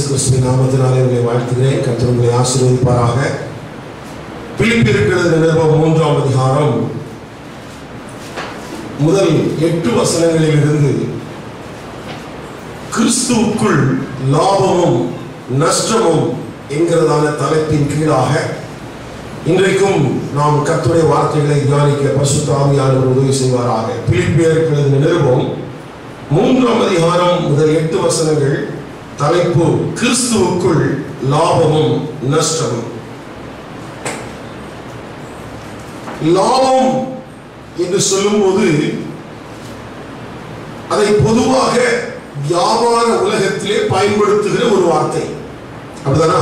கிறிஸ்துவின் நாமத்தினாலே உங்களை வாழ்த்துகிறேன் கர்த்தர் உங்களை ஆசீர்வதிப்பாராக பிலிப்பியிருக்கிறது நிருபம் மூன்றாம் அதிகாரம் முதல் எட்டு வசனங்களில் இருந்து கிறிஸ்துவுக்குள் லாபமும் நஷ்டமும் என்கிறதான தலைப்பின் கீழாக இன்றைக்கும் நாம் கர்த்தருடைய வார்த்தைகளை தியானிக்க பரிசுத்த ஆவியானவர் உதவி செய்வாராக பிலிப்பியர்கள் நிருபம் மூன்றாம் அதிகாரம் முதல் எட்டு வசனங்கள் தலைப்பு கிறிஸ்துவுக்குள் லாபமும் நஷ்டமும் லாபம் என்று சொல்லும்போது அதை பொதுவாக வியாபார உலகத்திலே பயன்படுத்துகிற ஒரு வார்த்தை அப்படிதானா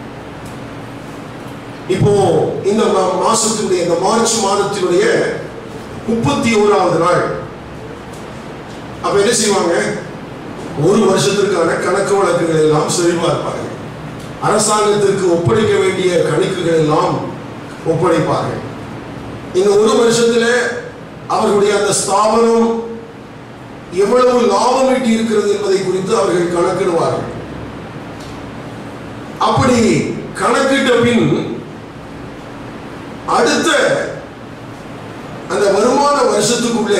இப்போ இந்த மா- மாசத்தினுடைய இந்த மார்ச் மாதத்தினுடைய முப்பத்தி ஓராவது நாள் அப்ப என்ன செய்வாங்க ஒரு வருஷத்திற்கான கணக்கு வழக்குகள் எல்லாம் சரிபார்ப்பார்கள் அரசாங்கத்திற்கு ஒப்படைக்க வேண்டிய கணக்குகள் எல்லாம் ஒப்படைப்பார்கள் இந்த ஒரு வருஷத்துல அவர்களுடைய அந்த ஸ்தாபனம் எவ்வளவு லாபம் ஈட்டி இருக்கிறது என்பதை குறித்து அவர்கள் கணக்கிடுவார்கள் அப்படி கணக்கிட்ட பின் அடுத்த அந்த வருமான வருஷத்துக்குள்ளே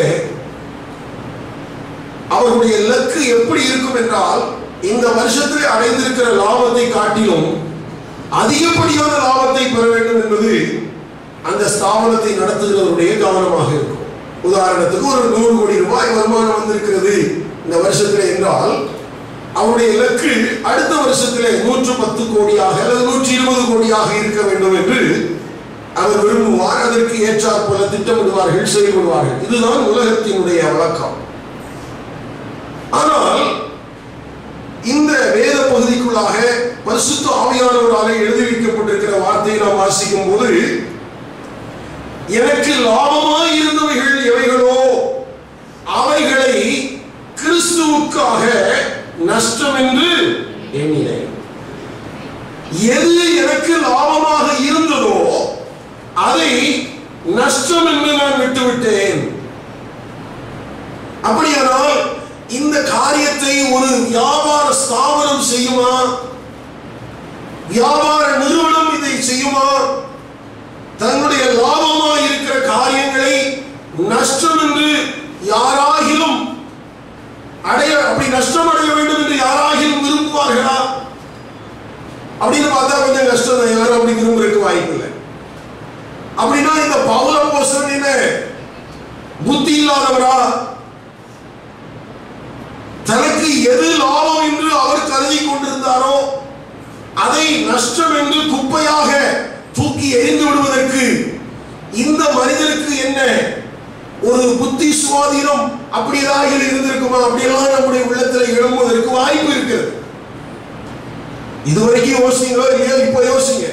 அவர்களுடைய இலக்கு எப்படி இருக்கும் என்றால் இந்த வருஷத்தில் அடைந்திருக்கிற லாபத்தை காட்டிலும் அதிகப்படியான லாபத்தை பெற வேண்டும் என்பது அந்த ஸ்தாபனத்தை நடத்துகிறவருடைய கவனமாக இருக்கும் உதாரணத்துக்கு ஒரு நூறு கோடி ரூபாய் வருமானம் வந்திருக்கிறது இந்த வருஷத்தில் என்றால் அவருடைய இலக்கு அடுத்த வருஷத்திலே நூற்று பத்து கோடியாக அல்லது நூற்றி இருபது கோடியாக இருக்க வேண்டும் என்று அவர் விரும்புவார் அதற்கு ஏற்றாற் போல திட்டமிடுவார்கள் செயல்படுவார்கள் இதுதான் உலகத்தினுடைய வழக்கம் ஆனால் இந்த வேத பகுதிக்குள்ளாக பரிசுத்த ஆவியானவராலே எழுதி வைக்கப்பட்டிருக்கிற வார்த்தையை நாம் வாசிக்கும் போது எனக்கு லாபமாய் இருந்தவைகள் எவைகளோ அவைகளை கிறிஸ்துவுக்காக நஷ்டம் என்று எண்ணினேன் எது எனக்கு லாபமாக இருந்ததோ அதை நஷ்டம் என்று நான் விட்டுவிட்டேன் அப்படியானால் இந்த காரியத்தை ஒரு வியாபார ஸ்தாபனம் செய்யுமா வியாபார நிறுவனம் இதை செய்யுமா தன்னுடைய லாபமாக இருக்கிற காரியங்களை நஷ்டம் என்று யாராகிலும் அடைய அப்படி நஷ்டம் அடைய வேண்டும் என்று யாராகிலும் விரும்புவார்களா அப்படின்னு பார்த்தா கொஞ்சம் கஷ்டம் தான் யாரும் அப்படி விரும்புறதுக்கு வாய்ப்பு இல்லை அப்படின்னா இந்த பவுல போசன் என்ன புத்தி இல்லாதவரா தனக்கு எது லாபம் என்று அவர் கருதி கொண்டிருந்தாரோ அதை நஷ்டம் என்று குப்பையாக தூக்கி எறிந்து விடுவதற்கு இந்த மனிதனுக்கு என்ன ஒரு புத்தி சுவாதீனம் அப்படி ஏதாவது இருந்திருக்குமா அப்படியெல்லாம் நம்முடைய உள்ளத்தில் எழும்புவதற்கு வாய்ப்பு இருக்கிறது இதுவரைக்கும் யோசிங்களோ இல்லையோ இப்போ யோசிங்க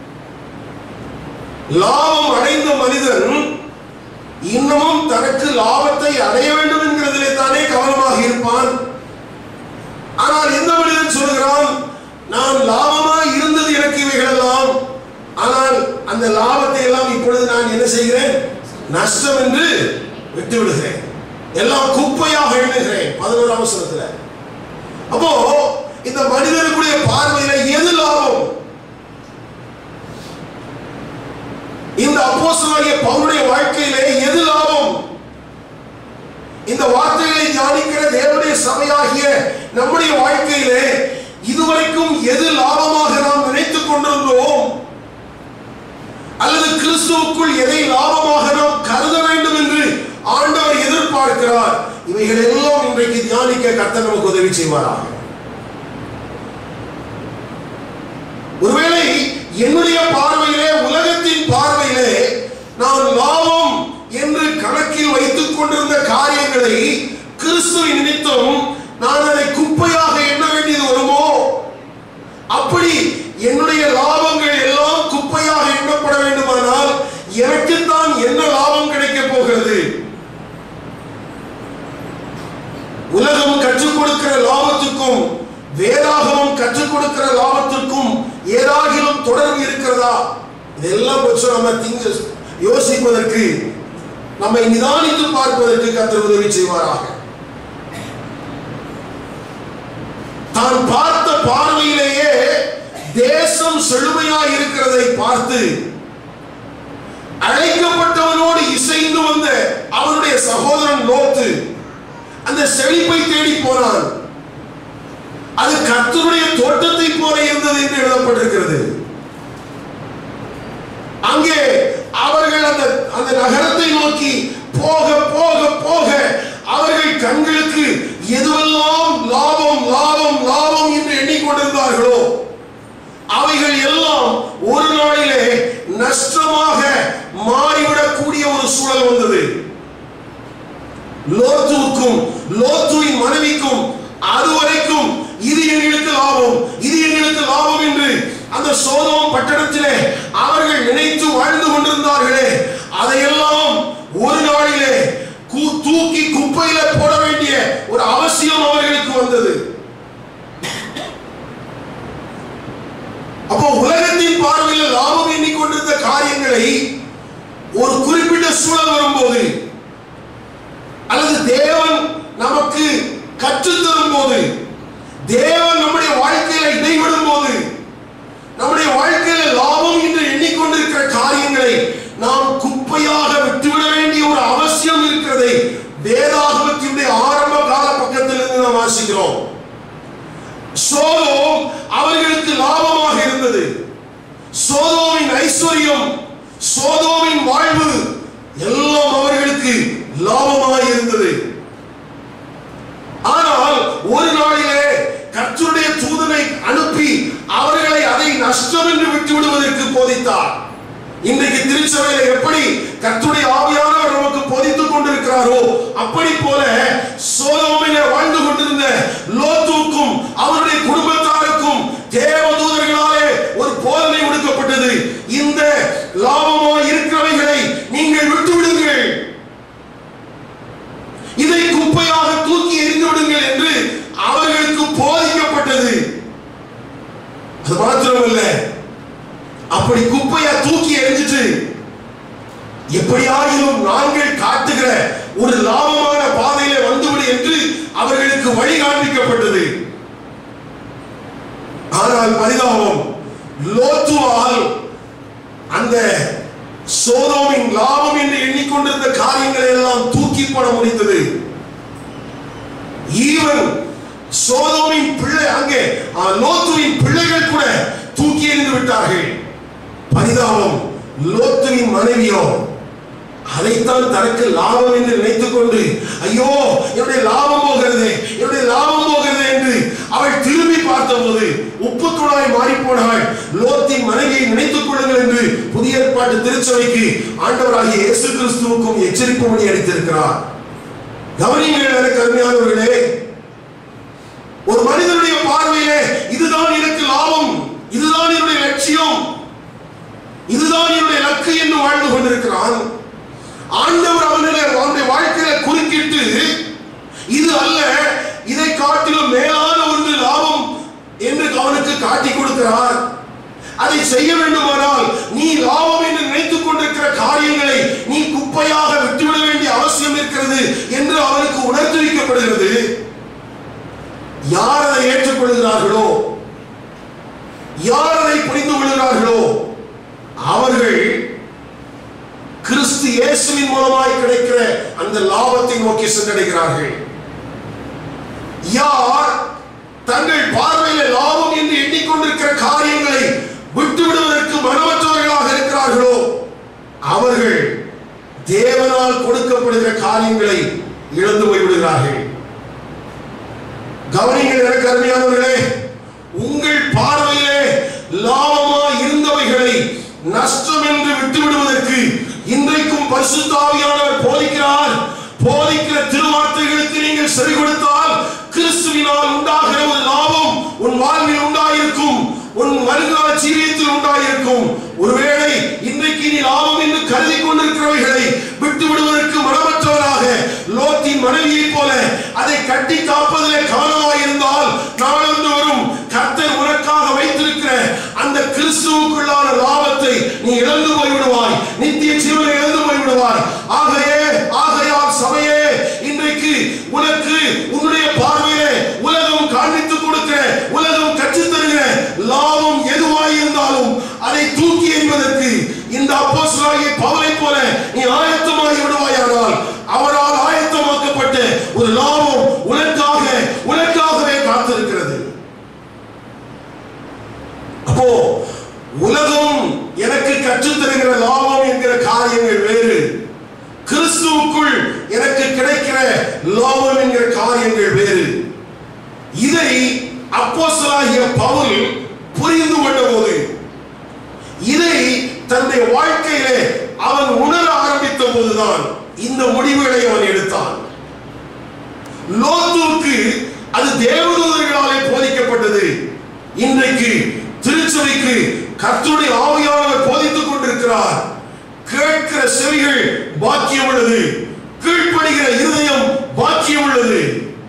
லாபம் அடைந்த மனிதன் இன்னமும் தனக்கு லாபத்தை அடைய வேண்டும் என்கிறதிலே தானே கவனமாக இருப்பான் ஆனால் எந்த மனிதன் சொல்கிறான் நான் லாபமாய் இருந்தது எனக்கு இவைகளெல்லாம் ஆனால் அந்த லாபத்தை எல்லாம் இப்பொழுது நான் என்ன செய்கிறேன் நஷ்டம் என்று விட்டு விடுகிறேன் எல்லாம் குப்பையாக எண்ணுகிறேன் பதினோராம் வசனத்துல அப்போ இந்த மனிதனுக்குடைய பார்வையில எது லாபம் இந்த அப்போஸ்தலனாகிய பவுலுடைய வாழ்க்கையிலே எது லாபம் இந்த வார்த்தைகளை தியானிக்கிற தேவனுடைய சபையாகிய நம்முடைய வாழ்க்கையிலே இதுவரைக்கும் எது லாபமாக நாம் நினைத்துக் கொண்டிருந்தோம் அல்லது கிறிஸ்துவுக்குள் எதை லாபமாக நாம் கருத வேண்டும் என்று ஆண்டவர் எதிர்பார்க்கிறார் இவைகள் எல்லாம் இன்றைக்கு தியானிக்க கர்த்தர் நமக்கு உதவி செய்வாராக ஒருவேளை என்னுடைய பார்வையிலே உலகத்தின் பார்வையிலே நான் லாபம் என்று கணக்கில் வைத்துக் கொண்டிருந்த காரியங்களை கிறிஸ்துவின் நிமித்தம் நான் அதை குப்பையாக எண்ண வேண்டியது வருமோ அப்படி என்னுடைய லாபங்கள் எல்லாம் குப்பையாக எண்ணப்பட வேண்டுமானால் எனக்குத்தான் என்ன லாபம் கிடைக்கப் போகிறது உலகம் கற்றுக் கொடுக்கிற லாபத்துக்கும் வேதாகமம் கற்றுக் கொடுக்கிற லாபத்திற்கும் ஏதாகிலும் தொடர்பு இருக்கிறதா இதெல்லாம் கொஞ்சம் நம்ம திங்க யோசிப்பதற்கு நம்மை நிதானித்து பார்ப்பதற்கு கர்த்தர் உதவி செய்வாராக தான் பார்த்த பார்வையிலேயே தேசம் செழுமையாய் இருக்கிறதை பார்த்து அழைக்கப்பட்டவனோடு இசைந்து வந்த அவனுடைய சகோதரன் லோத்து அந்த செழிப்பை தேடி போனான் அது கர்த்தருடைய தோட்டத்தை போல இருந்தது என்று எழுதப்பட்டிருக்கிறது அங்கே அவர்கள் அந்த அந்த நகரத்தை நோக்கி போக போக போக அவர்கள் கண்களுக்கு எதுவெல்லாம் லாபம் லாபம் லாபம் என்று எண்ணிக்கொண்டிருந்தார்களோ அவைகள் எல்லாம் ஒரு நாளிலே நஷ்டமாக மாறிவிடக்கூடிய ஒரு சூழல் வந்தது லோத்துவுக்கும் லோத்துவின் மனைவிக்கும் அதுவரைக்கும் இது எங்களுக்கு லாபம் இது எங்களுக்கு லாபம் என்று அந்த சோதம் பட்டணத்திலே அவர்கள் நினைத்து வாழ்ந்து கொண்டிருந்தார்களே அதையெல்லாம் ஒரு நாளிலே கூ- தூக்கி குப்பையில போட வேண்டிய ஒரு அவசியம் அவர்களுக்கு வந்தது அப்போ உலகத்தின் பார்வையில் லாபம் எண்ணிக்கொண்டிருந்த காரியங்களை ஒரு குறிப்பிட்ட சூழல் வரும்போது அல்லது தேவன் நமக்கு கற்றுத்தரும் போது தேவன் நம்முடைய வாழ்க்கையில இடைவிடும் போது நம்முடைய வாழ்க்கையில லாபம் என்று எண்ணிக்கொண்டிருக்கிற காரியங்களை நாம் குப்பையாக விட்டுவிட வேண்டிய ஒரு அவசியம் இருக்கிறதை வேதாகமத்தினுடைய ஆரம்ப கால பக்கத்திலிருந்து நாம் வாசிக்கிறோம் சோதோம் அவர்களுக்கு லாபமாக இருந்தது சோதோமின் ஐஸ்வர்யம் சோதோமின் வாழ்வு எல்லாம் அவர்களுக்கு லாபமாக இருந்தது ஆனால் ஒரு நாளிலே கர்த்தருடைய தூதனை அனுப்பி அவர்களை அதை நஷ்டம் என்று விட்டு விடுவதற்கு போதித்தார் இன்றைக்கு திருச்சபையில எப்படி கர்த்தருடைய ஆவியானவர் நமக்கு போதித்துக் கொண்டிருக்கிறாரோ அப்படி போல சோதோமிலே வாழ்ந்து கொண்டிருந்த லோத்துவுக்கும் அவருடைய குடும்பத்தாருக்கும் தேவதூதர்களாலே ஒரு போதனை கொடுக்கப்பட்டது இந்த லாபமாய் இருக்கிறவைகளை நீங்கள் விட்டு விடுங்கள் இதை குப்பையாக தூக்கி எறிந்து விடுங்கள் என்று அவர்களுக்கு போதிக்கப்பட்டது அது மாத்திரமல்ல அப்படி குப்பையா தூக்கி எறிஞ்சிட்டு எப்படியாயினும் நாங்கள் காட்டுகிற ஒரு லாபமான பாதையிலே வந்துவிடு என்று அவர்களுக்கு வழி காண்பிக்கப்பட்டது ஆனால் பரிதாபம் லோத்துவால் அந்த சோதோமின் லாபம் என்று எண்ணிக்கொண்டிருந்த காரியங்களை எல்லாம் தூக்கி போட முடிந்தது ஈவன் சோதோமின் பிள்ளை அங்கே ஆ, லோத்துவின் பிள்ளைகள் கூட தூக்கி எறிந்து விட்டார்கள் பரிதாபம் லோத்துவின் மனைவியோ அதைத்தான் தனக்கு லாபம் என்று நினைத்துக் கொண்டு ஐயோ என்னுடைய லாபம் போகிறது என்னுடைய லாபம் போகிறது என்று அவள் திரும்பி பார்த்தபோது உப்பு துணாய் மாறி போனாள் லோத்தின் மனைவியை நினைத்துக் கொள்ளுங்கள் என்று புதிய ஏற்பாட்டு திருச்சபைக்கு ஆண்டவராகிய இயேசு கிறிஸ்துவுக்கும் எச்சரிப்பு மணி அளித்திருக்கிறார் கவனிங்கள் எனக்கு அருமையானவர்களே ஒரு மனிதனுடைய பார்வையிலே இதுதான் எனக்கு லாபம் இதுதான் என்னுடைய லட்சியம் இதுதான் என்னுடைய லக்கு என்று வாழ்ந்து கொண்டிருக்கிறான் ஆண்டவர் அவனிலே அவனுடைய வாழ்க்கையில குறுக்கிட்டு இது அல்ல இதை காட்டிலும் மேலான ஒன்று லாபம் என்று அவனுக்கு காட்டி கொடுக்கிறார் அதை செய்ய வேண்டுமானால் நீ லாபம் என்று நினைத்துக் கொண்டிருக்கிற காரியங்களை நீ குப்பையாக விட்டுவிட வேண்டிய அவசியம் இருக்கிறது என்று அவனுக்கு உணர்த்துவிக்கப்படுகிறது யார் அதை ஏற்றுக்கொள்கிறார்களோ யார் அதை புரிந்து கொள்கிறார்களோ அவர்கள் கிறிஸ்து இயேசுவின் மூலமாய் கிடைக்கிற அந்த லாபத்தை நோக்கி சென்றடைகிறார்கள் யார் தங்கள் பார்வையில லாபம் என்று எண்ணிக்கொண்டிருக்கிற காரியங்களை விட்டு விடுவதற்கு மனமற்றவர்களாக இருக்கிறார்களோ அவர்கள் தேவனால் கொடுக்கப்படுகிற காரியங்களை இழந்து போய்விடுகிறார்கள் கவனிங்கள் எனக்கு அருமையானவர்களே உங்கள் பார்வையிலே லாபமா இருந்தவைகளை நஷ்டம் என்று விட்டு விடுவதற்கு இன்றைக்கும் பரிசுத்தாவியானவர் போதிக்கிறார் போதிக்கிற திருவார்த்தைகளுக்கு நீங்கள் செவி கொடுத்தால் கிறிஸ்துவினால் உண்டாகிற ஒரு லாபம் உன் வாழ்வில் உண்டாயிருக்கும் உன் வருங்கால ஜீவியத்தில் உண்டாயிருக்கும் ஒருவேளை இன்றைக்கு நீ லாபம் என்று கருதி கொண்டிருக்கிறவைகளை விட்டு விடுவதற்கு மனமற்றவராக லோத்தின் மனைவியைப் போல அதை கட்டி காப்பதிலே கவனமாயிருந்தால் நாளொன்று வரும் கர்த்தர் உனக்காக வைத்திருக்கிற அந்த கிறிஸ்துவுக்குள்ளான லாபத்தை நீ இழந்து போய்விடுவாய் நித்திய ஜீவனை இழந்து போய்விடுவாய் ஆகையே ஆகையால் சபையே இன்றைக்கு உனக்கு உன்னுடைய பார்வையிலே உலகம் காண்பித்துக் கொடுக்கிற அதை தூக்கி எறிவதற்கு இந்த அப்போஸ்தலனாகிய பவுலை போல நீ ஆயத்தமாகி விடுவாயானால் அவரால் ஆயத்தமாக்கப்பட்ட ஒரு லாபம் உனக்காக உனக்காகவே காத்திருக்கிறது அப்போ உலகம் எனக்கு கற்றுத் தருகிற லாபம் என்கிற காரியங்கள் வேறு கிறிஸ்துவுக்குள் எனக்கு கிடைக்கிற லாபம் என்கிற காரியங்கள் வேறு இதை அப்போஸ்தலனாகிய பவுல் புரிந்து கொண்ட போது இதை தன்னுடைய வாழ்க்கையிலே அவன் உணர ஆரம்பித்த போதுதான் இந்த முடிவுகளை அவன் எடுத்தான் லோத்துவுக்கு அது தேவதூதர்களாலே போதிக்கப்பட்டது இன்றைக்கு திருச்சபைக்கு கர்த்தருடைய ஆவியானவர் போதித்துக் கொண்டிருக்கிறார் கேட்கிற செவிகள் பாக்கியம் உள்ளது கீழ்ப்படுகிற இருதயம் பாக்கியம் உள்ளது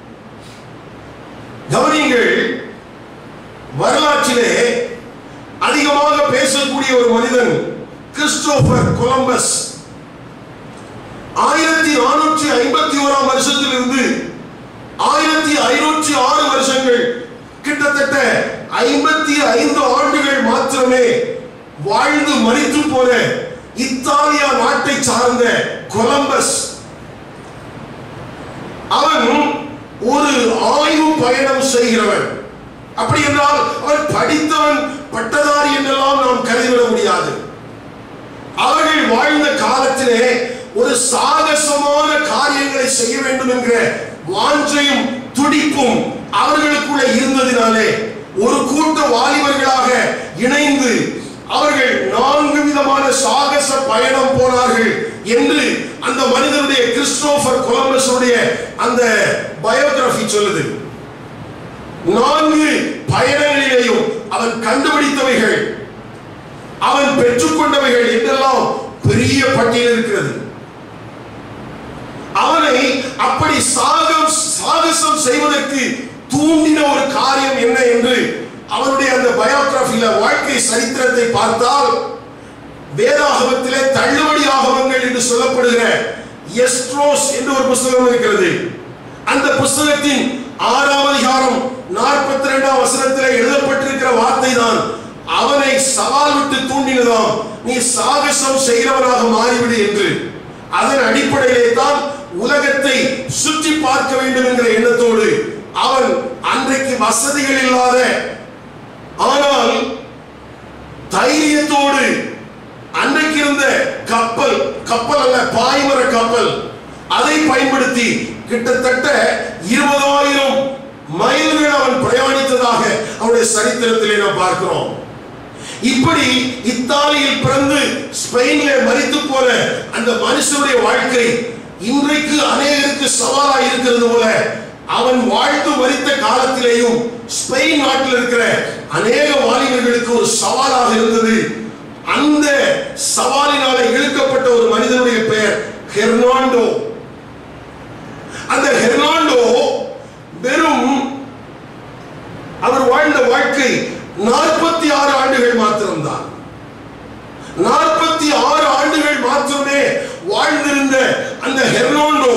கவனியுங்கள் வரலாற்றிலே அதிகமாக பேசக்கூடிய ஒரு மனிதன் கிறிஸ்டோபர் கொலம்பஸ் ஆயிரத்தி நானூற்றி ஐம்பத்தி ஓராம் வருஷத்திலிருந்து ஆயிரத்தி ஐநூற்றி ஆறு வருஷங்கள் கிட்டத்தட்ட ஐம்பத்தி ஐந்து ஆண்டுகள் மாத்திரமே வாழ்ந்து மறித்து போன இத்தாலியா நாட்டை சார்ந்த கொலம்பஸ் அவன் ஒரு ஆய்வு பயணம் செய்கிறவன் அப்படி என்றால் அவன் படித்தவன் பட்டதாரி என்றெல்லாம் நாம் கருதிவிட முடியாது அவர்கள் வாழ்ந்த காலத்திலே ஒரு சாகசமான காரியங்களை செய்ய வேண்டும் என்கிற வாஞ்சையும் துடிப்பும் அவர்களுக்குள்ள இருந்ததினாலே ஒரு கூட்ட வாலிபர்களாக இணைந்து அவர்கள் நான்கு விதமான சாகச பயணம் போனார்கள் என்று அந்த மனிதனுடைய கிறிஸ்டோபர் கொலம்பஸுடைய அந்த பயோகிராஃபி சொல்லுது நான்கு பயணங்களிலேயும் அவன் கண்டுபிடித்தவைகள் அவன் பெற்றுக்கொண்டவைகள் என்றெல்லாம் பெரிய பட்டியல் இருக்கிறது அவனை அப்படி சாகம் சாகசம் செய்வதற்கு தூண்டின ஒரு காரியம் என்ன என்று அவனுடைய அந்த பயோகிராஃபில வாழ்க்கை சரித்திரத்தை பார்த்தால் வேதாகமத்திலே தள்ளுபடி ஆகமங்கள் என்று சொல்லப்படுகிற எஸ்ட்ரோஸ் என்று ஒரு புஸ்தகம் இருக்கிறது அந்த புஸ்தகத்தின் ஆறாம் அதிகாரம் நாற்பத்தி ரெண்டாம் வசனத்திலே எழுதப்பட்டிருக்கிற வார்த்தை தான் அவனை சவால் விட்டு தூண்டினதாம் நீ சாகசம் செய்கிறவனாக மாறிவிடு என்று அதன் அடிப்படையிலே தான் உலகத்தை சுற்றி பார்க்க வேண்டும் என்கிற எண்ணத்தோடு அவன் அன்றைக்கு வசதிகள் இல்லாத ஆனால் தைரியத்தோடு அன்றைக்கு இருந்த கப்பல் கப்பல் அல்ல பாய்மர கப்பல் அதை பயன்படுத்தி கிட்டத்தட்ட இருபதாயிரம் மைல்கள் அவன் பிரயாணித்ததாக அவனுடைய சரித்திரத்திலே நாம் பார்க்கிறோம் இப்படி இத்தாலியில் பிறந்து ஸ்பெயினிலே மரித்து போன அந்த மனுஷனுடைய வாழ்க்கை இன்றைக்கு அநேகருக்கு சவாலா இருக்கிறது போல அவன் வாழ்ந்து மரித்த காலத்திலேயும் ஸ்பெயின் நாட்டில் இருக்கிற அநேக வாலிபர்களுக்கு ஒரு சவாலாக இருந்தது அந்த சவாலினாலே இழுக்கப்பட்ட ஒரு மனிதனுடைய பெயர் ஹெர்னாண்டோ அந்த ஹெர்னாண்டோ வெறும் அவர் வாழ்ந்த வாழ்க்கை நாற்பத்தி ஆறு ஆண்டுகள் மாத்திரம்தான் நாற்பத்தி ஆறு ஆண்டுகள் மாத்திரமே வாழ்ந்திருந்த அந்த ஹெர்னாண்டோ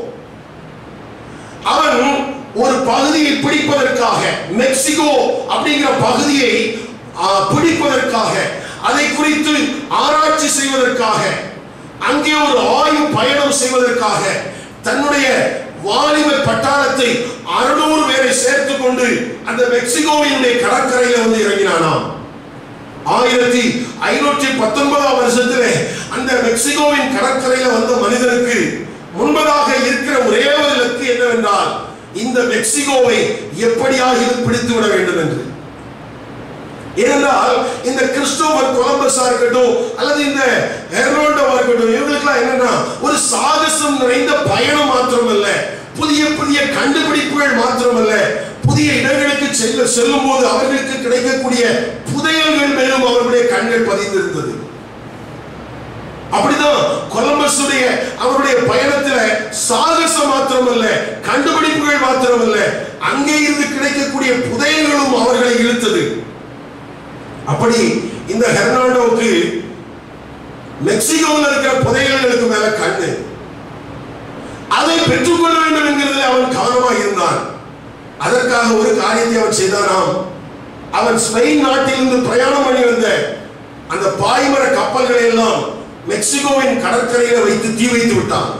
அவன் ஒரு பகுதியை பிடிப்பதற்காக மெக்சிகோ அப்படிங்கிற பகுதியை ஆ, பிடிப்பதற்காக அதை குறித்து ஆராய்ச்சி செய்வதற்காக அங்கே ஒரு ஆய்வு பயணம் செய்வதற்காக தன்னுடைய வாலிப பட்டாளத்தை அறுநூறு பேரை சேர்த்து கொண்டு அந்த மெக்சிகோவினுடைய கடற்கரையில வந்து இறங்கினானாம் ஆயிரத்தி ஐநூற்றி பத்தொன்பதாம் வருஷத்திலே அந்த மெக்சிகோவின் கடற்கரையில வந்த மனிதனுக்கு முன்பதாக இருக்கிற ஒரே ஒரு இலக்கு என்னவென்றால் இந்த மெக்சிகோவை எப்படியாக பிடித்து விட வேண்டும் என்று ஏனென்றால் இந்த கிறிஸ்டோபர் கொலம்பஸா இருக்கட்டும் அல்லது இந்த ஹெர்னோண்டோவா இருக்கட்டும் இவங்களுக்குலாம் என்னன்னா ஒரு சாகசம் நிறைந்த பயணம் மாத்திரமல்ல புதிய புதிய கண்டுபிடிப்புகள் மாத்திரமல்ல புதிய இடங்களுக்கு செல்ல செல்லும் போது அவர்களுக்கு கிடைக்கக்கூடிய புதையல்கள் மேலும் அவர்களுடைய கண்கள் பதிந்திருந்தது அப்படிதான் கொலம்பஸுடைய அவருடைய பயணத்துல சாகசம் மாத்திரமல்ல கண்டுபிடிப்புகள் மாத்திரமல்ல அங்கே இருந்து கிடைக்கக்கூடிய புதையல்களும் அவர்களை இழுத்தது அப்படி இந்த ஹெர்னாண்டோவுக்கு மெக்சிகோவில் இருக்கிற புதையல்களுக்கு மேல கண்ணு அதை பெற்றுக்கொள்ள வேண்டும் என்கிறதில் அவன் கவனமாக இருந்தான் அதற்காக ஒரு காரியத்தை அவன் செய்தானாம் அவன் ஸ்பெயின் நாட்டிலிருந்து பிரயாணம் பண்ணி வந்த பாய்மர கப்பல்களை எல்லாம் மெக்சிகோவின் கடற்கரையில வைத்து தீ வைத்து விட்டான்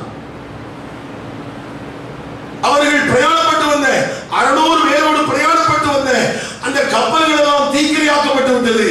அவர்கள் பிரயாணப்பட்டு வந்த அறுநூறு பேரோடு பிரயாணப்பட்டு வந்த அந்த கப்பல்கள் எல்லாம் தீக்கிரையாக்கப்பட்டு விட்டது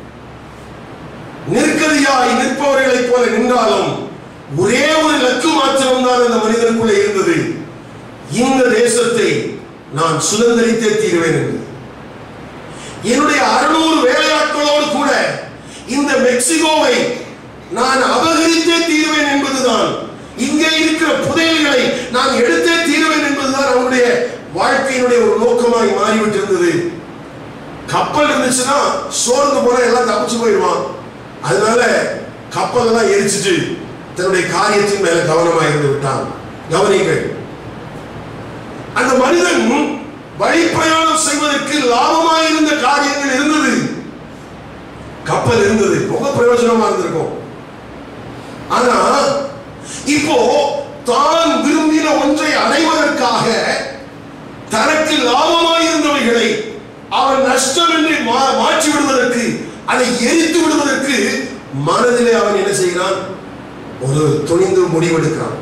நிற்கதியாய் நிற்பவர்களைப் போல நின்றாலும் ஒரே ஒரு லக்கு மாத்திரம் தான் அந்த மனிதனுக்குள்ளே இருந்தது இந்த தேசத்தை நான் சுதந்திரித்தே தீருவேன் என்று என்னுடைய அறுநூறு வேலையாட்களோடு கூட இந்த மெக்சிகோவை நான் அபகரித்தே தீருவேன் என்பதுதான் இங்கே இருக்கிற புதையல்களை நான் எடுத்தே தீருவேன் என்பதுதான் அவனுடைய வாழ்க்கையினுடைய ஒரு நோக்கமாய் மாறிவிட்டிருந்தது கப்பல் இருந்துச்சுன்னா சோர்ந்து போனா எல்லாம் தப்பிச்சு போயிடுவான் அதனால கப்பல் எல்லாம் எரிச்சிட்டு தன்னுடைய காரியத்தின் மேல கவனமா இருந்து விட்டான் கவனிங்கள் அந்த மனிதன் வழிப்பிரயாணம் செய்வதற்கு லாபமாக இருந்த காரியங்கள் இருந்தது கப்பல் இருந்தது ரொம்ப பிரயோஜனமா இருந்திருக்கும் ஆனா இப்போ தான் விரும்பின ஒன்றை அடைவதற்காக தனக்கு லாபமாய் இருந்தவைகளை அவன் நஷ்டம் என்று மா- மாற்றி விடுவதற்கு அதை எரித்து விடுவதற்கு மனதிலே அவன் என்ன செய்கிறான் ஒரு துணிந்து முடிவெடுக்கிறான்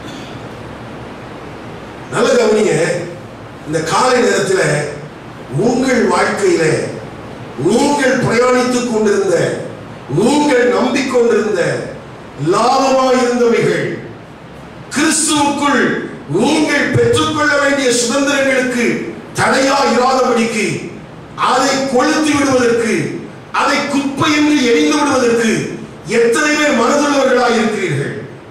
நல்ல கவனிங்க இந்த காலை நேரத்தில் உங்கள் வாழ்க்கையில நீங்கள் பிரயாணித்துக் கொண்டிருந்த நீங்கள் நம்பிக்கொண்டிருந்த லாபமாய் இருந்தவைகள் கிறிஸ்துவுக்குள் நீங்கள் பெற்றுக்கொள்ள வேண்டிய சுதந்திரங்களுக்கு தடையா இராதபடிக்கு அதை கொளுத்தி விடுவதற்கு அதை குப்பை என்று எரிந்து விடுவதற்கு எத்தனை பேர் மனதுள்ளவர்களாய் இருக்கிறீர்கள்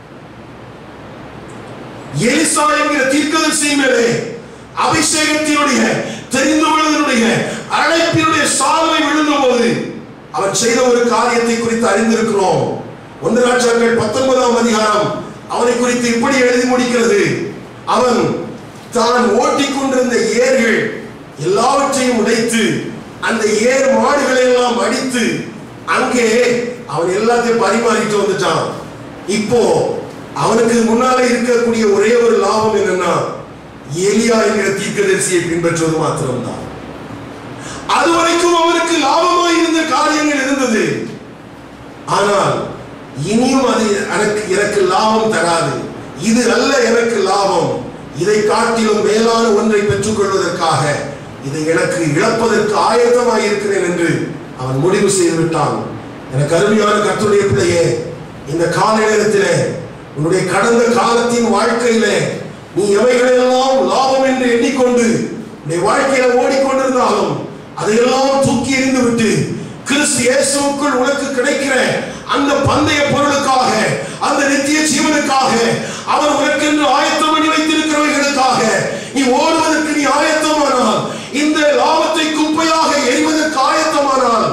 எலிசா என்கிற தீர்க்கதரிசி மேலே அபிஷேகத்தினுடைய தெரிந்து கொள்வதனுடைய அழைப்பினுடைய சால்வை விழுந்தபோது அவன் செய்த ஒரு காரியத்தை குறித்து அறிந்திருக்கிறோம் ஒன்று ராஜாக்கள் பத்தொன்பதாம் அதிகாரம் அவனை குறித்து இப்படி எழுதி முடிக்கிறது அவன் தான் ஓட்டிக்கொண்டிருந்த ஏர்கள் எல்லாவற்றையும் உடைத்து அந்த ஏர் மாடுகளை எல்லாம் அடித்து அங்கே அவன் எல்லாத்தையும் பரிமாறிட்டு வந்துட்டான் இப்போ அவனுக்கு முன்னாலே இருக்கக்கூடிய ஒரே ஒரு லாபம் என்னன்னா எலியா என்கிற தீர்க்கதரிசியை பின்பற்றுவது மாத்திரம்தான் அதுவரைக்கும் அவனுக்கு லாபமாய் இருந்த காரியங்கள் இருந்தது ஆனால் இனியும் அது எனக்கு எனக்கு லாபம் தராது இது அல்ல எனக்கு லாபம் இதை காட்டிலும் மேலான ஒன்றை பெற்றுக்கொள்வதற்காக இதை எனக்கு இழப்பதற்கு ஆயத்தமாய் இருக்கிறேன் என்று அவன் முடிவு செய்து விட்டான் எனக்கு அருமையான கர்த்தருடைய பிள்ளையே இந்த கால நேரத்திலே உன்னுடைய கடந்த காலத்தின் வாழ்க்கையிலே நீ எவைகளெல்லாம் லாபம் என்று எண்ணிக்கொண்டு உன்னுடைய வாழ்க்கையில ஓடிக்கொண்டிருந்தாலும் அதையெல்லாம் தூக்கி எறிந்து விட்டு கிறிஸ்து இயேசுவுக்குள் உனக்கு கிடைக்கிற அந்த பந்தய பொருளுக்காக அந்த நித்திய ஜீவனுக்காக அவர் உனக்கென்று ஆயத்தம் பண்ணி வைத்திருக்கிறவைகளுக்காக நீ ஓடுவதற்கு நீ ஆயத்தமானால் இந்த லாபத்தை குப்பையாக எரிவதற்கு ஆயத்தமானால்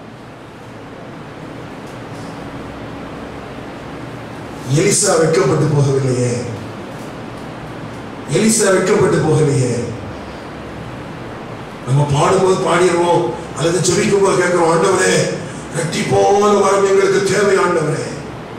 எலிசா வெட்கப்பட்டு போகவில்லையே எலிசா வெட்கப்பட்டு போகலையே நம்ம பாடும்போது பாடிடுவோம் அல்லது ஜெபிக்கும் போது கேட்கிறோம் ஆண்டவரே ரெட்டிப்பான வரம் எங்களுக்கு தேவை ஆண்டவரே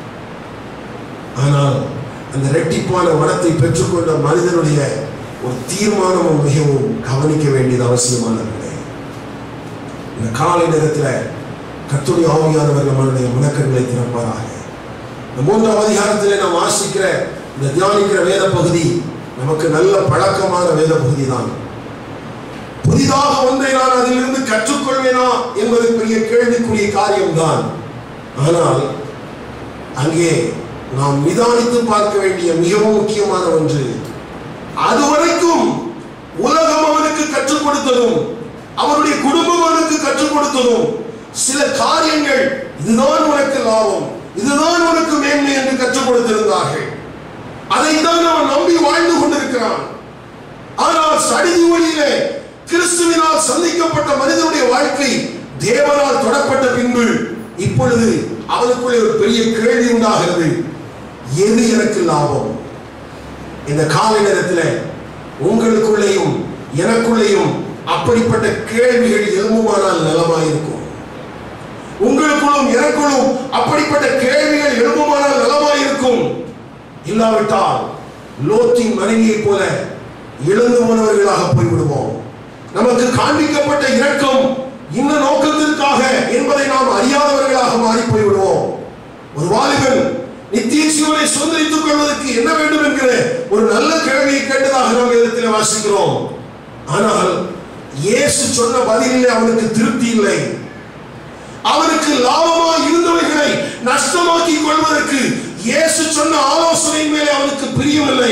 ஆனால் அந்த ரெட்டிப்பான வரத்தை பெற்றுக்கொண்ட மனிதனுடைய ஒரு தீர்மானமும் மிகவும் கவனிக்க வேண்டியது அவசியமானவர்களே இந்த காலை நேரத்தில் கர்த்தருடைய ஆவியானவர் நம்மளுடைய முழக்கங்களை திறப்பாராக இந்த மூன்றாம் அதிகாரத்திலே நாம் வாசிக்கிற இந்த தியானிக்கிற வேத பகுதி நமக்கு நல்ல பழக்கமான வேத பகுதி தான் புதிதாக ஒன்றை நான் அதிலிருந்து கற்றுக்கொள்வேனா என்பது பெரிய கேள்விக்குரிய காரியம்தான் ஆனால் அங்கே நாம் நிதானித்து பார்க்க வேண்டிய மிகவும் முக்கியமான ஒன்று அதுவரைக்கும் உலகம் அவனுக்கு கற்றுக் கொடுத்ததும் அவனுடைய குடும்பம் அவனுக்கு கற்றுக் கொடுத்ததும் சில காரியங்கள் இதுதான் உனக்கு லாபம் இதுதான் உனக்கு மேன்மை என்று கற்றுக் கொடுத்திருந்தார்கள் அதைத்தான் அவன் நம்பி வாழ்ந்து கொண்டிருக்கிறான் ஆனால் சடிதி ஒளியிலே கிறிஸ்துவினால் சந்திக்கப்பட்ட மனிதனுடைய வாழ்க்கை தேவனால் தொடப்பட்ட பின்பு இப்பொழுது அவனுக்குள்ளே ஒரு பெரிய கேள்வி உண்டாகிறது எது எனக்கு லாபம் இந்த காலை நேரத்தில் உங்களுக்குள்ளேயும் எனக்குள்ளேயும் அப்படிப்பட்ட கேள்விகள் எழும்புமானால் நலமாயிருக்கும் உங்களுக்குள்ளும் எனக்குள்ளும் அப்படிப்பட்ட கேள்விகள் எழும்புமானால் நலமாயிருக்கும் இல்லாவிட்டால் லோத்தின் மனைவியைப் போல இழந்து போனவர்களாக போய்விடுவோம் நமக்கு காண்பிக்கப்பட்ட இரக்கம் இந்த நோக்கத்திற்காக என்பதை நாம் அறியாதவர்களாக மாறி போய்விடுவோம் ஒரு நல்ல கேள்வியை கேட்டதாக நாம் வேதத்தில் வாசிக்கிறோம் ஆனால் இயேசு சொன்ன பதிலிலே அவனுக்கு திருப்தி இல்லை அவனுக்கு லாபமாய் இருந்தவைகளை நஷ்டமாக்கி கொள்வதற்கு இயேசு சொன்ன ஆலோசனை மேலே அவனுக்கு பிரியமில்லை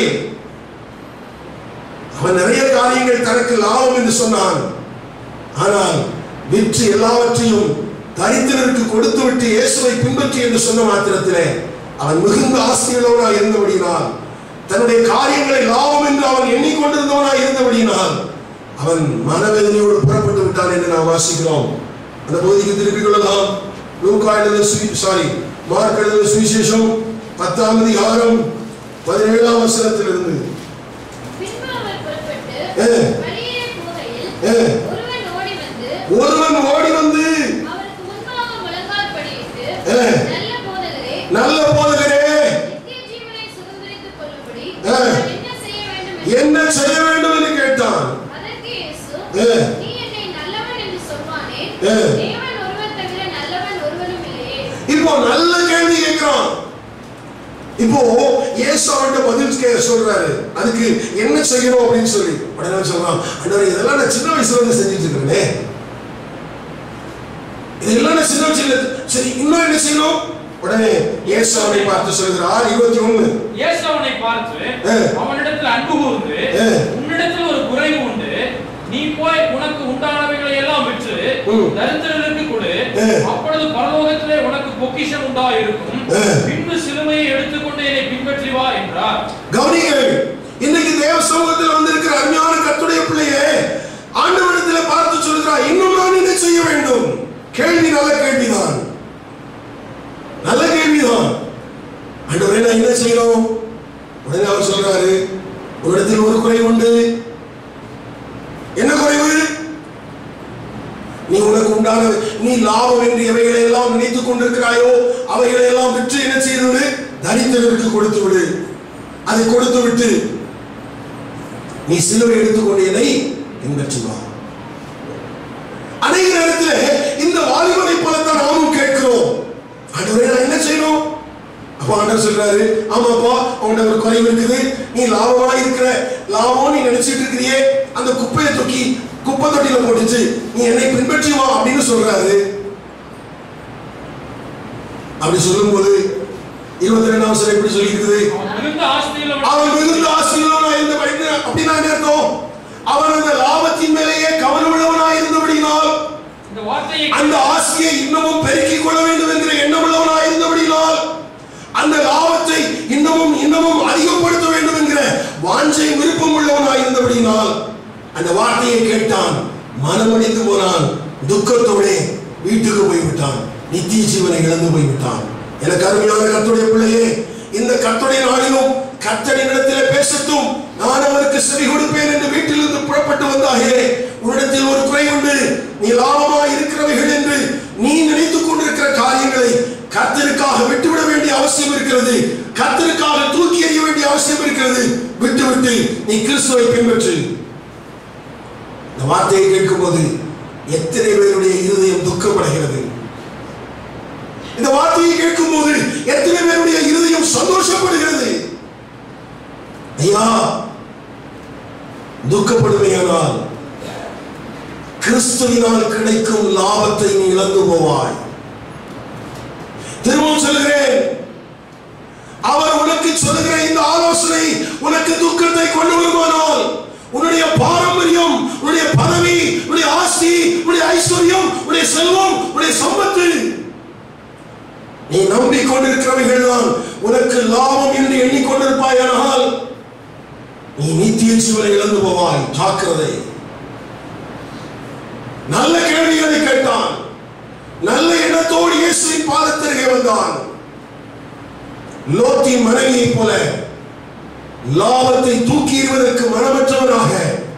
அவன் நிறைய காரியங்கள் தனக்கு லாபம் என்று சொன்னான் ஆனால் விற்று எல்லாவற்றையும் தரித்திரருக்கு கொடுத்து விட்டு இயேசுவை பின்பற்றி என்று சொன்ன மாத்திரத்திலே அவன் மிகுந்த ஆசையுள்ளவனாய் இருந்தபடியினால் தன்னுடைய காரியங்களை லாபம் என்று அவன் எண்ணிக்கொண்டிருந்தவனாய் இருந்தபடியினால் அவன் மனவேதனையோடு புறப்பட்டு விட்டான் என்று நாம் வாசிக்கிறோம் அந்த பகுதிக்கு திருப்பிக் கொள்ளலாம் லூக்கா எழுத சாரி மார்க் எழுத சுவிசேஷம் பத்தாம் அதிகாரம் பதினேழாம் வசனத்திலிருந்து பின்பு அவர் புறப்பட்டு ஏ. வழியிலே போகையில் ஏ. ஒருவன் ஓடி வந்து ஒருவன் ஓடி வந்து அவருக்கு முன்பாக முழங்கால் படியிட்டு ஏ. நல்ல போதகரே நல்ல போதகரே நித்திய ஜீவனை சுதந்தரித்துக் கொள்ளும்படி ஏ. நான் என்ன செய்ய வேண்டும் என்று என்ன செய்ய வேண்டும் என்று கேட்டான் அதற்கு இயேசு ஏ. நீ என்னை நல்லவன் என்று சொல்வானே ஏ. தேவன் ஒருவர் தவிர நல்லவன் ஒருவனும் இல்லையே இப்போ நல்ல கேள்வி கேட்கிறான் இப்போ இயேசு அவன்கிட்ட பதில் கே சொல்றாரு அதுக்கு என்ன செய்யணும் அப்படின்னு சொல்லி உடனே சொல்றான் அண்ணா இதெல்லாம் நான் சின்ன வயசுல இருந்து செஞ்சுட்டு இருக்கிறேனே இதெல்லாம் நான் சின்ன வயசுல சரி இன்னும் என்ன செய்யணும் உடனே இயேசு அவனை பார்த்து சொல்கிறார் இருபத்தி ஒண்ணு இயேசு அவனை பார்த்து ஏ. அவனிடத்தில் அன்பு கூர்ந்து ஏ. உன்னிடத்தில் ஒரு குறைவு உண்டு நீ போய் உனக்கு உண்டானவைகளை எல்லாம் விற்று ம். தரித்திரருக்கு கொடு ஏ. அப்பொழுது பரலோகத்திலே உனக்கு பொக்கிஷம் உண்டாயிருக்கும் ஏ. பின்பு சிலுவையை எடுத்துக்கொண்டு என்னை பின்பற்றி வா என்றார் கவனிங்கள் இன்னைக்கு தேவ சமூகத்தில் வந்திருக்கிற அருமையான கத்துடைய பிள்ளையே ஆண்டவரிடத்தில் பார்த்து சொல்கிறார் இன்னும் நான் என்ன செய்ய வேண்டும் கேள்வி நல்ல கேள்விதான் நல்ல கேள்விதான் ஆண்டவரே நான் என்ன செய்யணும் உடனே அவர் சொல்றாரு உன்னிடத்தில் ஒரு குறை உண்டு என்ன குறைவு நீ உனக்கு உண்டான நீ லாபம் என்று எவைகளை எல்லாம் நினைத்துக் கொண்டிருக்கிறாயோ அவைகளை எல்லாம் விற்று என்ன செய்து விடு தரித்திரருக்கு கொடுத்து விடு அதை கொடுத்து விட்டு நீ சிலுவை எடுத்துக்கொண்டு என்னை பின்பற்றி வா அநேக நேரத்தில் இந்த வாலிபனை போலத்தான் நாமும் கேட்கிறோம் ஆண்டவரே நான் என்ன செய்யணும் அப்ப ஆண்டவர் சொல்றாரு ஆமாப்பா உன்கிட்ட ஒரு குறைவு இருக்குது நீ லாபமா இருக்கிற லாபம் நீ நினைச்சிட்டு இருக்கிறியே அந்த குப்பையை தூக்கி குப்பை தொட்டியில போட்டுச்சு நீ என்னை பின்பற்றி வா அப்படின்னு சொல்றாரு அப்படி சொல்லும்போது இருபத்தி ரெண்டாம் சிலை எப்படி சொல்லியிருக்குது அவன் மிகுந்த ஆஸ்தியுள்ளவன் அவன் மிகுந்த ஆசீர்வாதம் இருந்த அப்படின்னா என்ன அர்த்தம் அவன் அந்த லாபத்தின் மேலேயே கவனம் உள்ளவனாய் இருந்தபடினால் இந்த வார்த்தையை அந்த ஆசையை இன்னமும் பெருக்கிக் கொள்ள வேண்டும் என்கிற எண்ணம் உள்ளவனாய் இருந்தபடினால் அந்த லாபத்தை இன்னமும் இன்னமும் அதிகப்படுத்த வேண்டும் என்கிற வாஞ்சை விருப்பம் உள்ளவனாய் இருந்தபடினால் அந்த வார்த்தையை கேட்டான் மனமடிந்து போனான் துக்கத்தோடே வீட்டுக்கு போய்விட்டான் நித்திய ஜீவனை இழந்து போய்விட்டான் எனக்கு அருமையான கர்த்தருடைய பிள்ளையே இந்த கர்த்தருடைய நாளிலும் கர்த்தரின் இடத்திலே பேசட்டும் நான் அவருக்கு செவி கொடுப்பேன் என்று வீட்டிலிருந்து புறப்பட்டு வந்தாயே உன்னிடத்தில் ஒரு குறை உண்டு நீ லாபமாய் இருக்கிறவைகள் என்று நீ நினைத்துக் கொண்டிருக்கிற காரியங்களை கர்த்தருக்காக விட்டுவிட வேண்டிய அவசியம் இருக்கிறது கர்த்தருக்காக தூக்கி எறிய வேண்டிய அவசியம் இருக்கிறது விட்டுவிட்டு நீ கிறிஸ்துவை பின்பற்று இந்த வார்த்தையை கேட்கும்போது எத்தனை பேருடைய இருதயம் துக்கமடைகிறது இந்த வார்த்தையை கேட்கும்போது எத்தனை பேருடைய இருதயம் சந்தோஷப்படுகிறது ஐயா துக்கப்படுமையானால் கிறிஸ்துவினால் கிடைக்கும் லாபத்தை நீ இழந்து போவாய் திரும்பவும் சொல்கிறேன் அவர் உனக்கு சொல்லுகிற இந்த ஆலோசனை உனக்கு துக்கத்தை கொண்டு வருமானால் உன்னுடைய பாரம்பரியம் உன்னுடைய பதவி உன்னுடைய ஆஸ்தி உன்னுடைய ஐஸ்வர்யம் உன்னுடைய செல்வம் உன்னுடைய சம்பத்து நீ நம்பிக்கொண்டிருக்கிறவைகள் தான் உனக்கு லாபம் என்று எண்ணிக்கொண்டிருப்பாயானால் நீ நித்திய ஜீவனை இழந்து போவாய் ஜாக்கிரதை நல்ல கேள்விகளை கேட்டான் நல்ல எண்ணத்தோடு இயேசுவின் பாதத்திற்கே வந்தான் லோத்தின் மனைவியைப் போல லாபத்தை தூக்கி எறிவதற்கு மனமற்றவனாக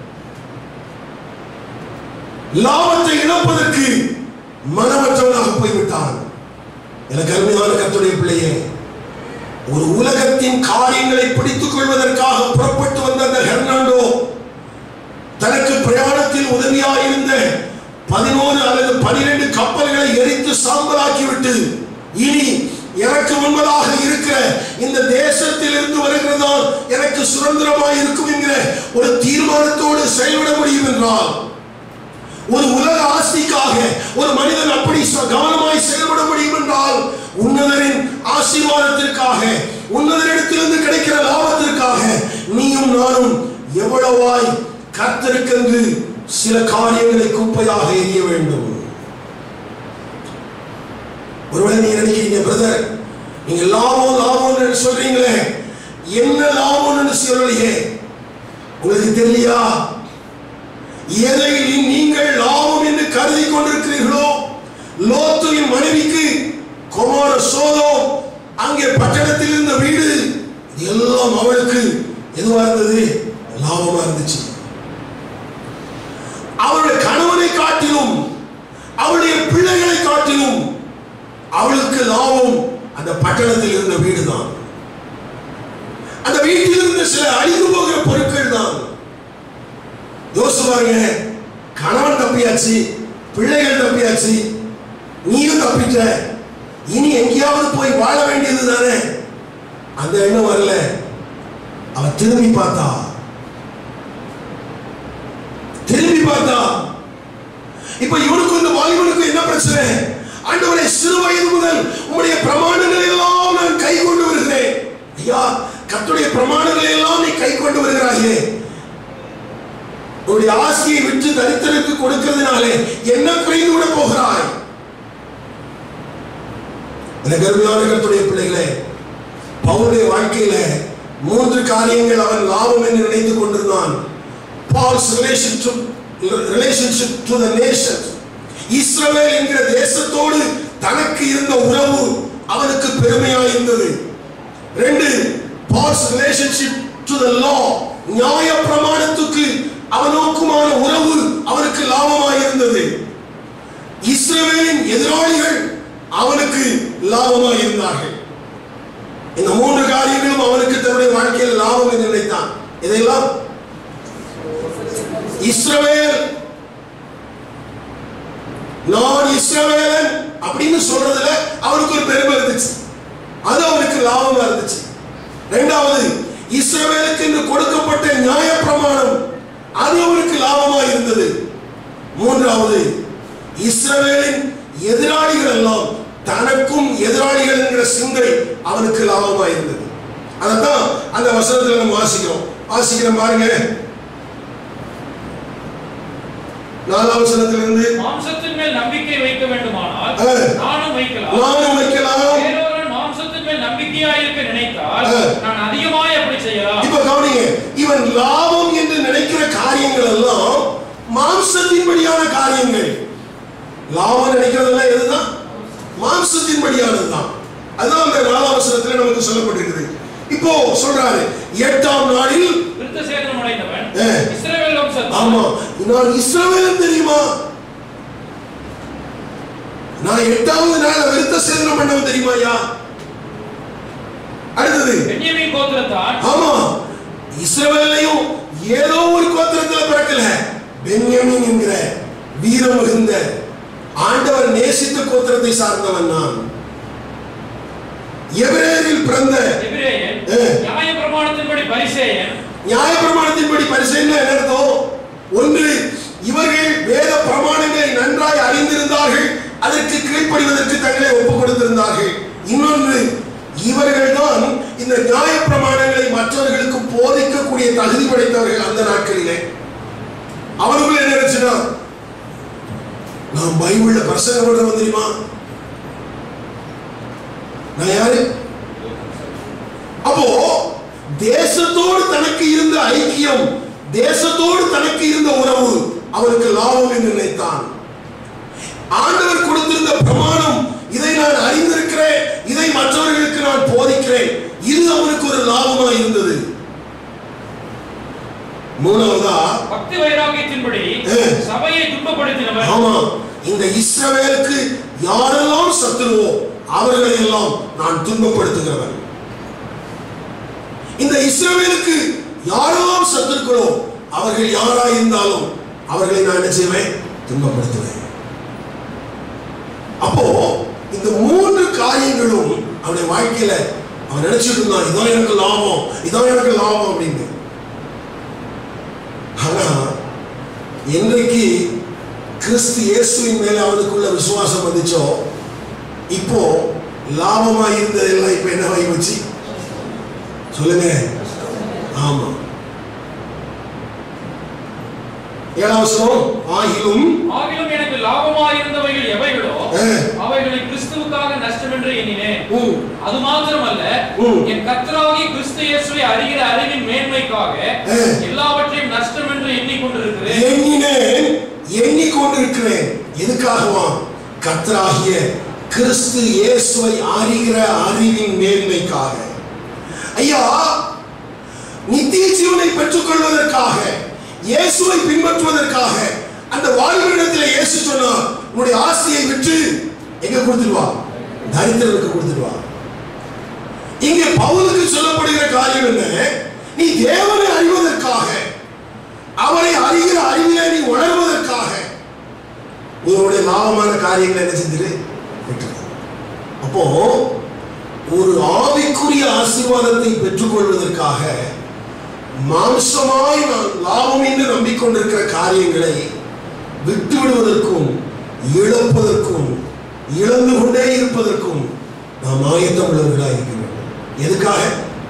லாபத்தை இழப்பதற்கு மனமற்றவனாக போய்விட்டான் எனக்கு அருமையான கர்த்தருடைய பிள்ளையே ஒரு உலகத்தின் காரியங்களை பிடித்துக் கொள்வதற்காக புறப்பட்டு வந்த அந்த ஹெர்னாண்டோ தனக்கு பிரயாணத்தில் உதவியாக இருந்த பதினோரு அல்லது பனிரெண்டு கப்பல்களை எரித்து சாம்பலாக்கிவிட்டு இனி எனக்கு முன்பதாக இருக்கிற இந்த தேசத்திலிருந்து வருகிறதுதான் எனக்கு சுதந்திரமாய் இருக்கும் என்கிற ஒரு தீர்மானத்தோடு செயல்பட முடியும் என்றால் ஒரு உலக ஆஸ்திக்காக ஒரு மனிதன் அப்படி ச- கவனமாய் செயல்பட முடியும் என்றால் உன்னதரின் ஆசீர்வாதத்திற்காக உன்னதரிடத்திலிருந்து கிடைக்கிற லாபத்திற்காக நீயும் நானும் எவ்வளவாய் கர்த்தருக்கென்று சில காரியங்களை குப்பையாக எரிய வேண்டும் ஒருவேளை நீங்க நினைக்கிறீங்க பிரதர் நீங்க லாபம் லாபம்னு சொல்றீங்களே என்ன லாபம்னு சொல்லலையே உங்களுக்கு தெரியலையா எதை நீங்கள் லாபம் என்று கருதி கொண்டிருக்கிறீர்களோ லோத்துவின் மனைவிக்கு குமார சோதோ அங்கே பட்டணத்தில் இருந்த வீடு இது எல்லாம் அவளுக்கு எதுவா இருந்தது லாபமா இருந்துச்சு அவளுடைய கணவனை காட்டிலும் அவளுடைய பிள்ளைகளை காட்டிலும் அவளுக்கு லாபம் அந்த பட்டணத்தில் இருந்த வீடுதான் அந்த வீட்டில் இருந்த சில அழிந்து போகிற பொருட்கள் தான் யோசிச்சு பாருங்க கணவன் தப்பியாச்சு பிள்ளைகள் தப்பியாச்சு நீயும் தப்பிட்ட இனி எங்கேயாவது போய் வாழ வேண்டியது தானே அந்த எண்ணம் வரல அவ திரும்பி பார்த்தா திரும்பி பார்த்தா இப்ப இவனுக்கும் இந்த வாலிபனுக்கும் என்ன பிரச்சனை ஆண்டவரே சிறு வயது முதல் உம்முடைய பிரமாணங்களை எல்லாம் நான் கை கொண்டு வருகிறேன் ஐயா கர்த்தருடைய பிரமாணங்களை எல்லாம் நீ கை கொண்டு வருகிறாயே உன்னுடைய ஆசையை விற்று தரித்திரக்கு கொடுக்கிறதுனாலே என்ன குறைந்து விட போகிறாய் எனக்கு அருமையான கர்த்தருடைய பிள்ளைகளே பவுனுடைய வாழ்க்கையில மூன்று காரியங்கள் அவன் லாபம் என்று நினைத்துக் கொண்டிருந்தான் Paul's relation to relationship to the nation இஸ்ரவேல் என்கிற தேசத்தோடு தனக்கு இருந்த உறவு அவனுக்கு பெருமையாய் இருந்தது ரெண்டு Paul's relationship to the law நியாய பிரமாணத்துக்கு அவனுக்குமான உறவு அவனுக்கு லாபமாய் இருந்தது இஸ்ரவேலின் எதிராளிகள் அவனுக்கு லாபமாய் இருந்தார்கள் இந்த மூன்று காரியங்களும் அவனுக்கு தன்னுடைய வாழ்க்கையில் லாபம் என்று நினைத்தான் இதையெல்லாம் இஸ்ரவேல் நான் இஸ்ரவேலன் அப்படின்னு சொல்றதுல அவனுக்கு ஒரு பெருமை இருந்துச்சு அது அவனுக்கு லாபமா இருந்துச்சு ரெண்டாவது இஸ்ரவேலுக்கு என்று கொடுக்கப்பட்ட நியாய பிரமாணம் அது அவனுக்கு லாபமா இருந்தது மூன்றாவது இஸ்ரவேலின் எதிராளிகள் எல்லாம் தனக்கும் எதிராளிகள் என்கிற சிந்தை அவனுக்கு லாபமா இருந்தது அதைத்தான் அந்த வசனத்துல நம்ம வாசிக்கிறோம் வாசிக்கிறோம் பாருங்க நாலாம் வசனத்திலிருந்து மாம்சத்தின் மேல் நம்பிக்கை வைக்க வேண்டுமானால் ஆ. நானும் வைக்கலாம் நானும் வைக்கலாம் வேறொருவன் மாம்சத்தின் மேல் நம்பிக்கையாயிருக்க நினைத்தால் ஆ. நான் அதிகமாய் அப்படி செய்யலாம் இப்ப கவனிங்க இவன் லாபம் என்று நினைக்கிற காரியங்கள் எல்லாம் மாம்சத்தின்படியான காரியங்கள் லாபம் நினைக்கிறதெல்லாம் எதுதான் மாம்சத்தின்படியானதுதான் அதுதான் அந்த நாலாம் வசனத்துல நமக்கு சொல்லப்பட்டிருக்குது இப்போ சொல்றாரு எட்டாம் நாளில் விருத்த சேதனம் அடைந்தவன் ஆ. இஸ்ரவேல் வம்சத்தான் ஆமா நான் இஸ்ரவேலன் தெரியுமா நான் எட்டாவது நாள் விருத்த சேதனம் பண்ணவன் தெரியுமா ஐயா அடுத்தது பென்யமீன் கோத்திரத்தான் ஆமா இஸ்ரவேலையும் ஏதோ ஒரு கோத்திரத்துல பிறக்கல பென்யமீன் என்கிற வீரம் மிகுந்த ஆண்டவர் நேசித்த கோத்திரத்தை சார்ந்தவன் நான் எபிரேயரில் பிறந்த எபிரேயன் ஆ. நியாய பிரமாணத்தின்படி பரிசேயன் நியாயப்பிரமாணத்தின்படி பரிசீலனை என்ன அர்த்தம் ஒன்று இவர்கள் வேத பிரமாணங்களை நன்றாய் அறிந்திருந்தார்கள் அதற்கு கீழ்ப்படிவதற்கு தங்களை ஒப்புக் கொடுத்திருந்தார்கள் இன்னொன்று இவர்கள் தான் இந்த நியாய பிரமாணங்களை மற்றவர்களுக்கு போதிக்கக்கூடிய தகுதி படைத்தவர்கள் அந்த நாட்களிலே அவர்கள் என்ன நினைச்சுனா நான் பைபிள்ல பிரசங்கம் பண்றவன் தெரியுமா நான் யாரு அப்போ தேசத்தோடு தனக்கு இருந்த ஐக்கியம் தேசத்தோடு தனக்கு இருந்த உறவு அவருக்கு லாபம் என்று நினைத்தான் ஆண்டவர் கொடுத்திருந்த பிரமாணம் இதை நான் அறிந்திருக்கிறேன் இதை மற்றவர்களுக்கு நான் போதிக்கிறேன் இது அவனுக்கு ஒரு லாபமா இருந்தது மூணாவதா பக்தி வைராகியத்தின்படி ஆ. சபையை துன்பப்படுத்தினவன் ஆமா இந்த இஸ்ரவேலுக்கு யாரெல்லாம் சத்துருவோ அவர்களை எல்லாம் நான் துன்பப்படுத்துகிறவன் இந்த இஸ்ரவேலுக்கு யாரெல்லாம் சத்துருக்களோ அவர்கள் யாரா இருந்தாலும் அவர்களை நான் என்ன செய்வேன் துன்பப்படுத்துவேன் அப்போ இந்த மூன்று காரியங்களும் அவனுடைய வாழ்க்கையில அவன் நினைச்சிட்டு இருந்தான் இதான் எனக்கு லாபம் இதான் எனக்கு லாபம் அப்படின்னு ஆனா என்றைக்கு கிறிஸ்து இயேசுவின் மேல அவனுக்குள்ள விசுவாசம் வந்துச்சோ இப்போ லாபமா இருந்ததெல்லாம் இப்ப என்ன வாங்கி வச்சு சொல்லுங்க ஆமா ஏழாம் வசனம் ஆகிலும் ஆகிலும் எனக்கு லாபமாயிருந்தவைகள் எவைகளோ ஆ. அவைகளை கிறிஸ்துவுக்காக நஷ்டம் என்று எண்ணினேன் ம், அது மாத்திரமல்ல ம். என் கர்த்தராகி கிறிஸ்து இயேசுவை அறிகிற அறிவின் மேன்மைக்காக ஆ. எல்லாவற்றையும் நஷ்டம் என்று எண்ணிக்கொண்டிருக்கிறேன் எண்ணினேன் எண்ணிக்கொண்டிருக்கிறேன் எதுக்காகவா கர்த்தராகிய கிறிஸ்து இயேசுவை அறிகிற அறிவின் மேன்மைக்காக ஐயா நித்திய ஜீவனை பெற்றுக்கொள்வதற்காக இயேசுவை பின்பற்றுவதற்காக அந்த வாழ்விடத்தில் இயேசு சொன்னார் உன்னுடைய ஆசையை விற்று எங்க கொடுத்துடுவா தரித்திரனுக்கு கொடுத்துடுவா இங்கே பவுலுக்கு சொல்லப்படுகிற காரியம் என்ன நீ தேவனை அறிவதற்காக அவரை அறிகிற அறிவிலே நீ உணர்வதற்காக நீ உன்னுடைய லாபமான காரியங்களை என்ன செஞ்சிரு விட்டுரு. அப்போ ஒரு ஆவிக்குரிய ஆசீர்வாதத்தை பெற்றுக்கொள்வதற்காக மாம்சமாய் நான் லாபம் என்று நம்பிக்கொண்டிருக்கிற காரியங்களை விட்டு விடுவதற்கும் இழப்பதற்கும் இழந்து கொண்டே இருப்பதற்கும் நாம் ஆயத்தம் உள்ளவர்களாக இருக்கிறோம் எதுக்காக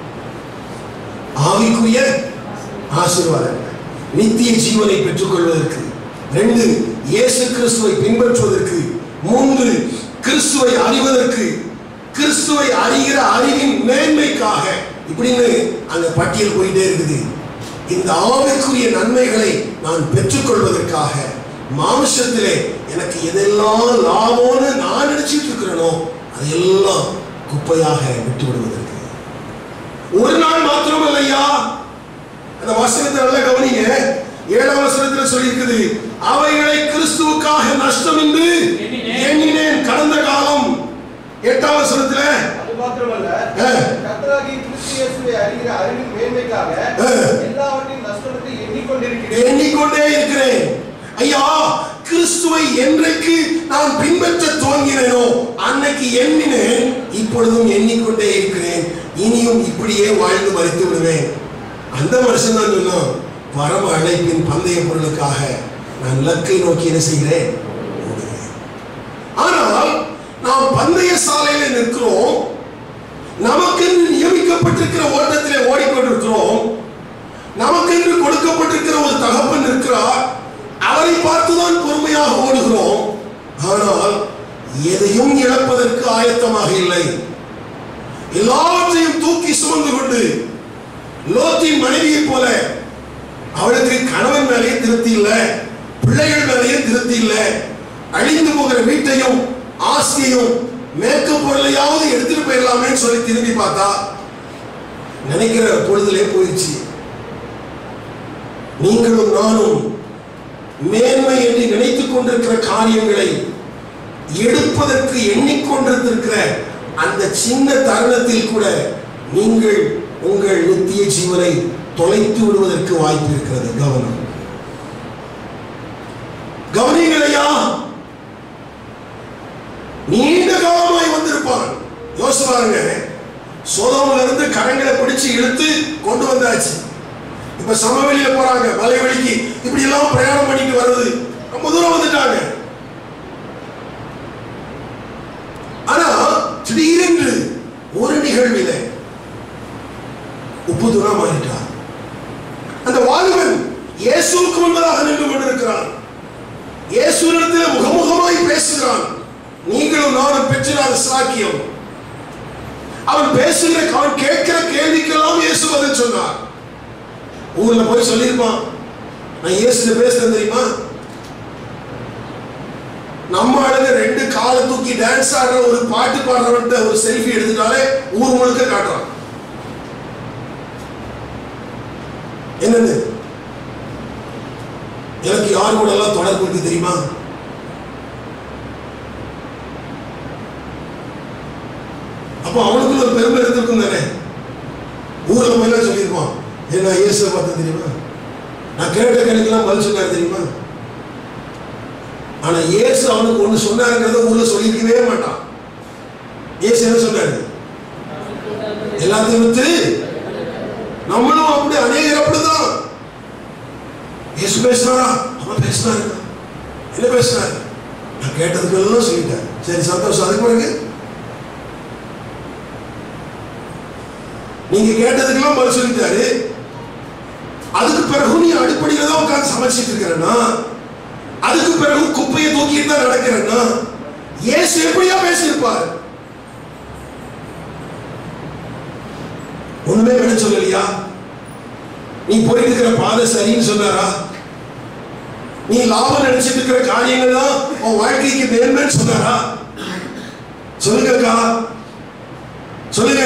ஆவிக்குரிய ஆசீர்வாதம் நித்திய ஜீவனை பெற்றுக்கொள்வதற்கு ரெண்டு இயேசு கிறிஸ்துவை பின்பற்றுவதற்கு மூன்று கிறிஸ்துவை அறிவதற்கு கிறிஸ்துவை அறிகிற அறிவின் மேன்மைக்காக இப்படின்னு அந்த பட்டியல் போயிட்டே இருக்குது இந்த ஆவிக்குரிய நன்மைகளை நான் பெற்றுக்கொள்வதற்காக மாம்சத்திலே எனக்கு எதெல்லாம் லாபம்னு நான் நினைச்சிட்டு இருக்கிறேனோ அதையெல்லாம் குப்பையாக விட்டு விடுவதற்கு ஒரு நாள் மாத்திரமல்ல ஐயா அந்த வசனத்தை நல்லா கவனிங்க ஏழாம் வசனத்துல சொல்லியிருக்குது அவைகளை கிறிஸ்துவுக்காக நஷ்டம் என்று எண்ணினேன். எண்ணினேன் கடந்த காலம் எட்டாம் வசனத்துல அது மாத்திரமல்ல ஆ. கர்த்தராகிய கிறிஸ்து இயேசுவை அறிகிற அறிவின் மேன்மைக்காக ஆ. எல்லாவற்றையும் நஷ்டப்பட்டு எண்ணிக்கொண்டிருக்கிறேன் எண்ணிக்கொண்டே இருக்கிறேன் ஐயா கிறிஸ்துவை என்றைக்கு நான் பின்பற்ற துவங்கினேனோ அன்னைக்கு எண்ணினேன் இப்பொழுதும் எண்ணிக்கொண்டே இருக்கிறேன் இனியும் இப்படியே வாழ்ந்து மறித்து விடுவேன் அந்த மனுஷன் தான் சொன்னான் பரம அழைப்பின் பந்தய பொருளுக்காக நான் இலக்கை நோக்கி என்ன செய்கிறேன் ஓடுகிறேன். ஆனால் நாம் பந்தய சாலையில நிற்கிறோம் நமக்கென்று நியமிக்கப்பட்டிருக்கிற ஓட்டத்திலே ஓடிக்கொண்டிருக்கிறோம் நமக்கென்று கொடுக்கப்பட்டிருக்கிற ஒரு தகப்பன் இருக்கிறார் அவரை பார்த்துதான் பொறுமையாக ஓடுகிறோம் ஆனால் எதையும் இழப்பதற்கு ஆயத்தமாக இல்லை எல்லாவற்றையும் தூக்கி சுமந்து கொண்டு லோத்தின் மனைவியைப் போல அவளுக்கு கணவன் மேலேயே திருப்தி இல்லை பிள்ளைகள் மேலேயே திருப்தி இல்லை அழிந்து போகிற வீட்டையும் ஆஸ்தியையும் மேக்கப் பொருளையாவது எடுத்துட்டு போயிடலாமேன்னு சொல்லி திரும்பி பார்த்தா நினைக்கிற பொழுதுலே போயிடுச்சு நீங்களும் நானும் மேன்மை என்று நினைத்துக் கொண்டிருக்கிற காரியங்களை எடுப்பதற்கு எண்ணிக்கொண்டிருக்கிற அந்த சின்ன தருணத்தில் கூட நீங்கள் உங்கள் நித்திய ஜீவனை தொலைத்து விடுவதற்கு வாய்ப்பு இருக்கிறது கவனம் கவனிங்களையா நீண்ட காலமாய் வந்திருப்பான் யோசிச்சு பாருங்க சோதோமில் இருந்து கரங்களை பிடிச்சு இழுத்து கொண்டு வந்தாச்சு இப்ப சமவெளியில போறாங்க மலைவெளிக்கு இப்படி எல்லாம் பிரயாணம் பண்ணிட்டு வருது ரொம்ப தூரம் வந்துட்டாங்க ஆனா திடீரென்று ஒரு நிகழ்வில உப்பு தூரம் மாறிட்டார் அந்த வாலிபன் இயேசுவுக்கு முன்பதாக நின்று கொண்டிருக்கிறான் இயேசுவிடத்தில் முகமுகமாய் பேசுகிறான் நீங்களும் நானும் பெற்றிராத சாக்கியம் அவன் பேசுகிற அவன் கேட்கிற கேள்விக்கெல்லாம் இயேசு பதில் சொன்னார் ஊர்ல போய் சொல்லியிருப்பான் நான் இயேசுல பேசுறேன் தெரியுமா நம்ம ஆளுங்க ரெண்டு காலை தூக்கி டான்ஸ் ஆடுற ஒரு பாட்டு பாடுறவன்ட்ட ஒரு செல்ஃபி எடுத்துட்டாலே ஊர் முழுக்க காட்டுறான் என்னது எனக்கு யார் கூட எல்லாம் தொடர்பு இருக்கு தெரியுமா அப்போ அவனுக்குள்ள ஒரு பெருமை இருந்திருக்கும் தானே ஊர்ல போய் சொல்லியிருப்பான் ஏன் நான் இயேசுவை பார்த்தேன் தெரியுமா நான் கேட்ட கேள்விக்கெல்லாம் பதில் சொன்னார் தெரியுமா ஆனா இயேசு அவனுக்கு ஒண்ணு சொன்னாருங்கிறத ஊர்ல சொல்லியிருக்கவே மாட்டான் இயேசு என்ன சொன்னாரு எல்லாத்தையும் வித்து நம்மளும் அப்படி அநேகர் அப்படிதான் இயேசு பேசினாரா அவன் பேசினாரு என்ன பேசினாரு நான் கேட்டதுக்கு எல்லாம் சொல்லிட்டேன் சரி சந்தோஷம் அதுக்கு பிறகு நீங்க கேட்டதுக்கெல்லாம் பதில் சொல்லிட்டாரு அதுக்கு பிறகு நீ அடிப்படையில தான் உட்கார்ந்து சமைச்சிட்டு இருக்கிறேன்னா அதுக்கு பிறகு குப்பையை தூக்கிட்டு தான் நடக்கிறேன்னா இயேசு எப்படியா பேசியிருப்பார் ஒண்ணுமே விட சொல்லலையா நீ போயிட்டு இருக்கிற பாதை சரின்னு சொன்னாரா நீ லாபம் நினைச்சிட்டு இருக்கிற காரியங்கள் தான் உன் வாழ்க்கைக்கு மேன்மைன்னு சொன்னாரா சொல்லுங்க அக்கா சொல்லுங்க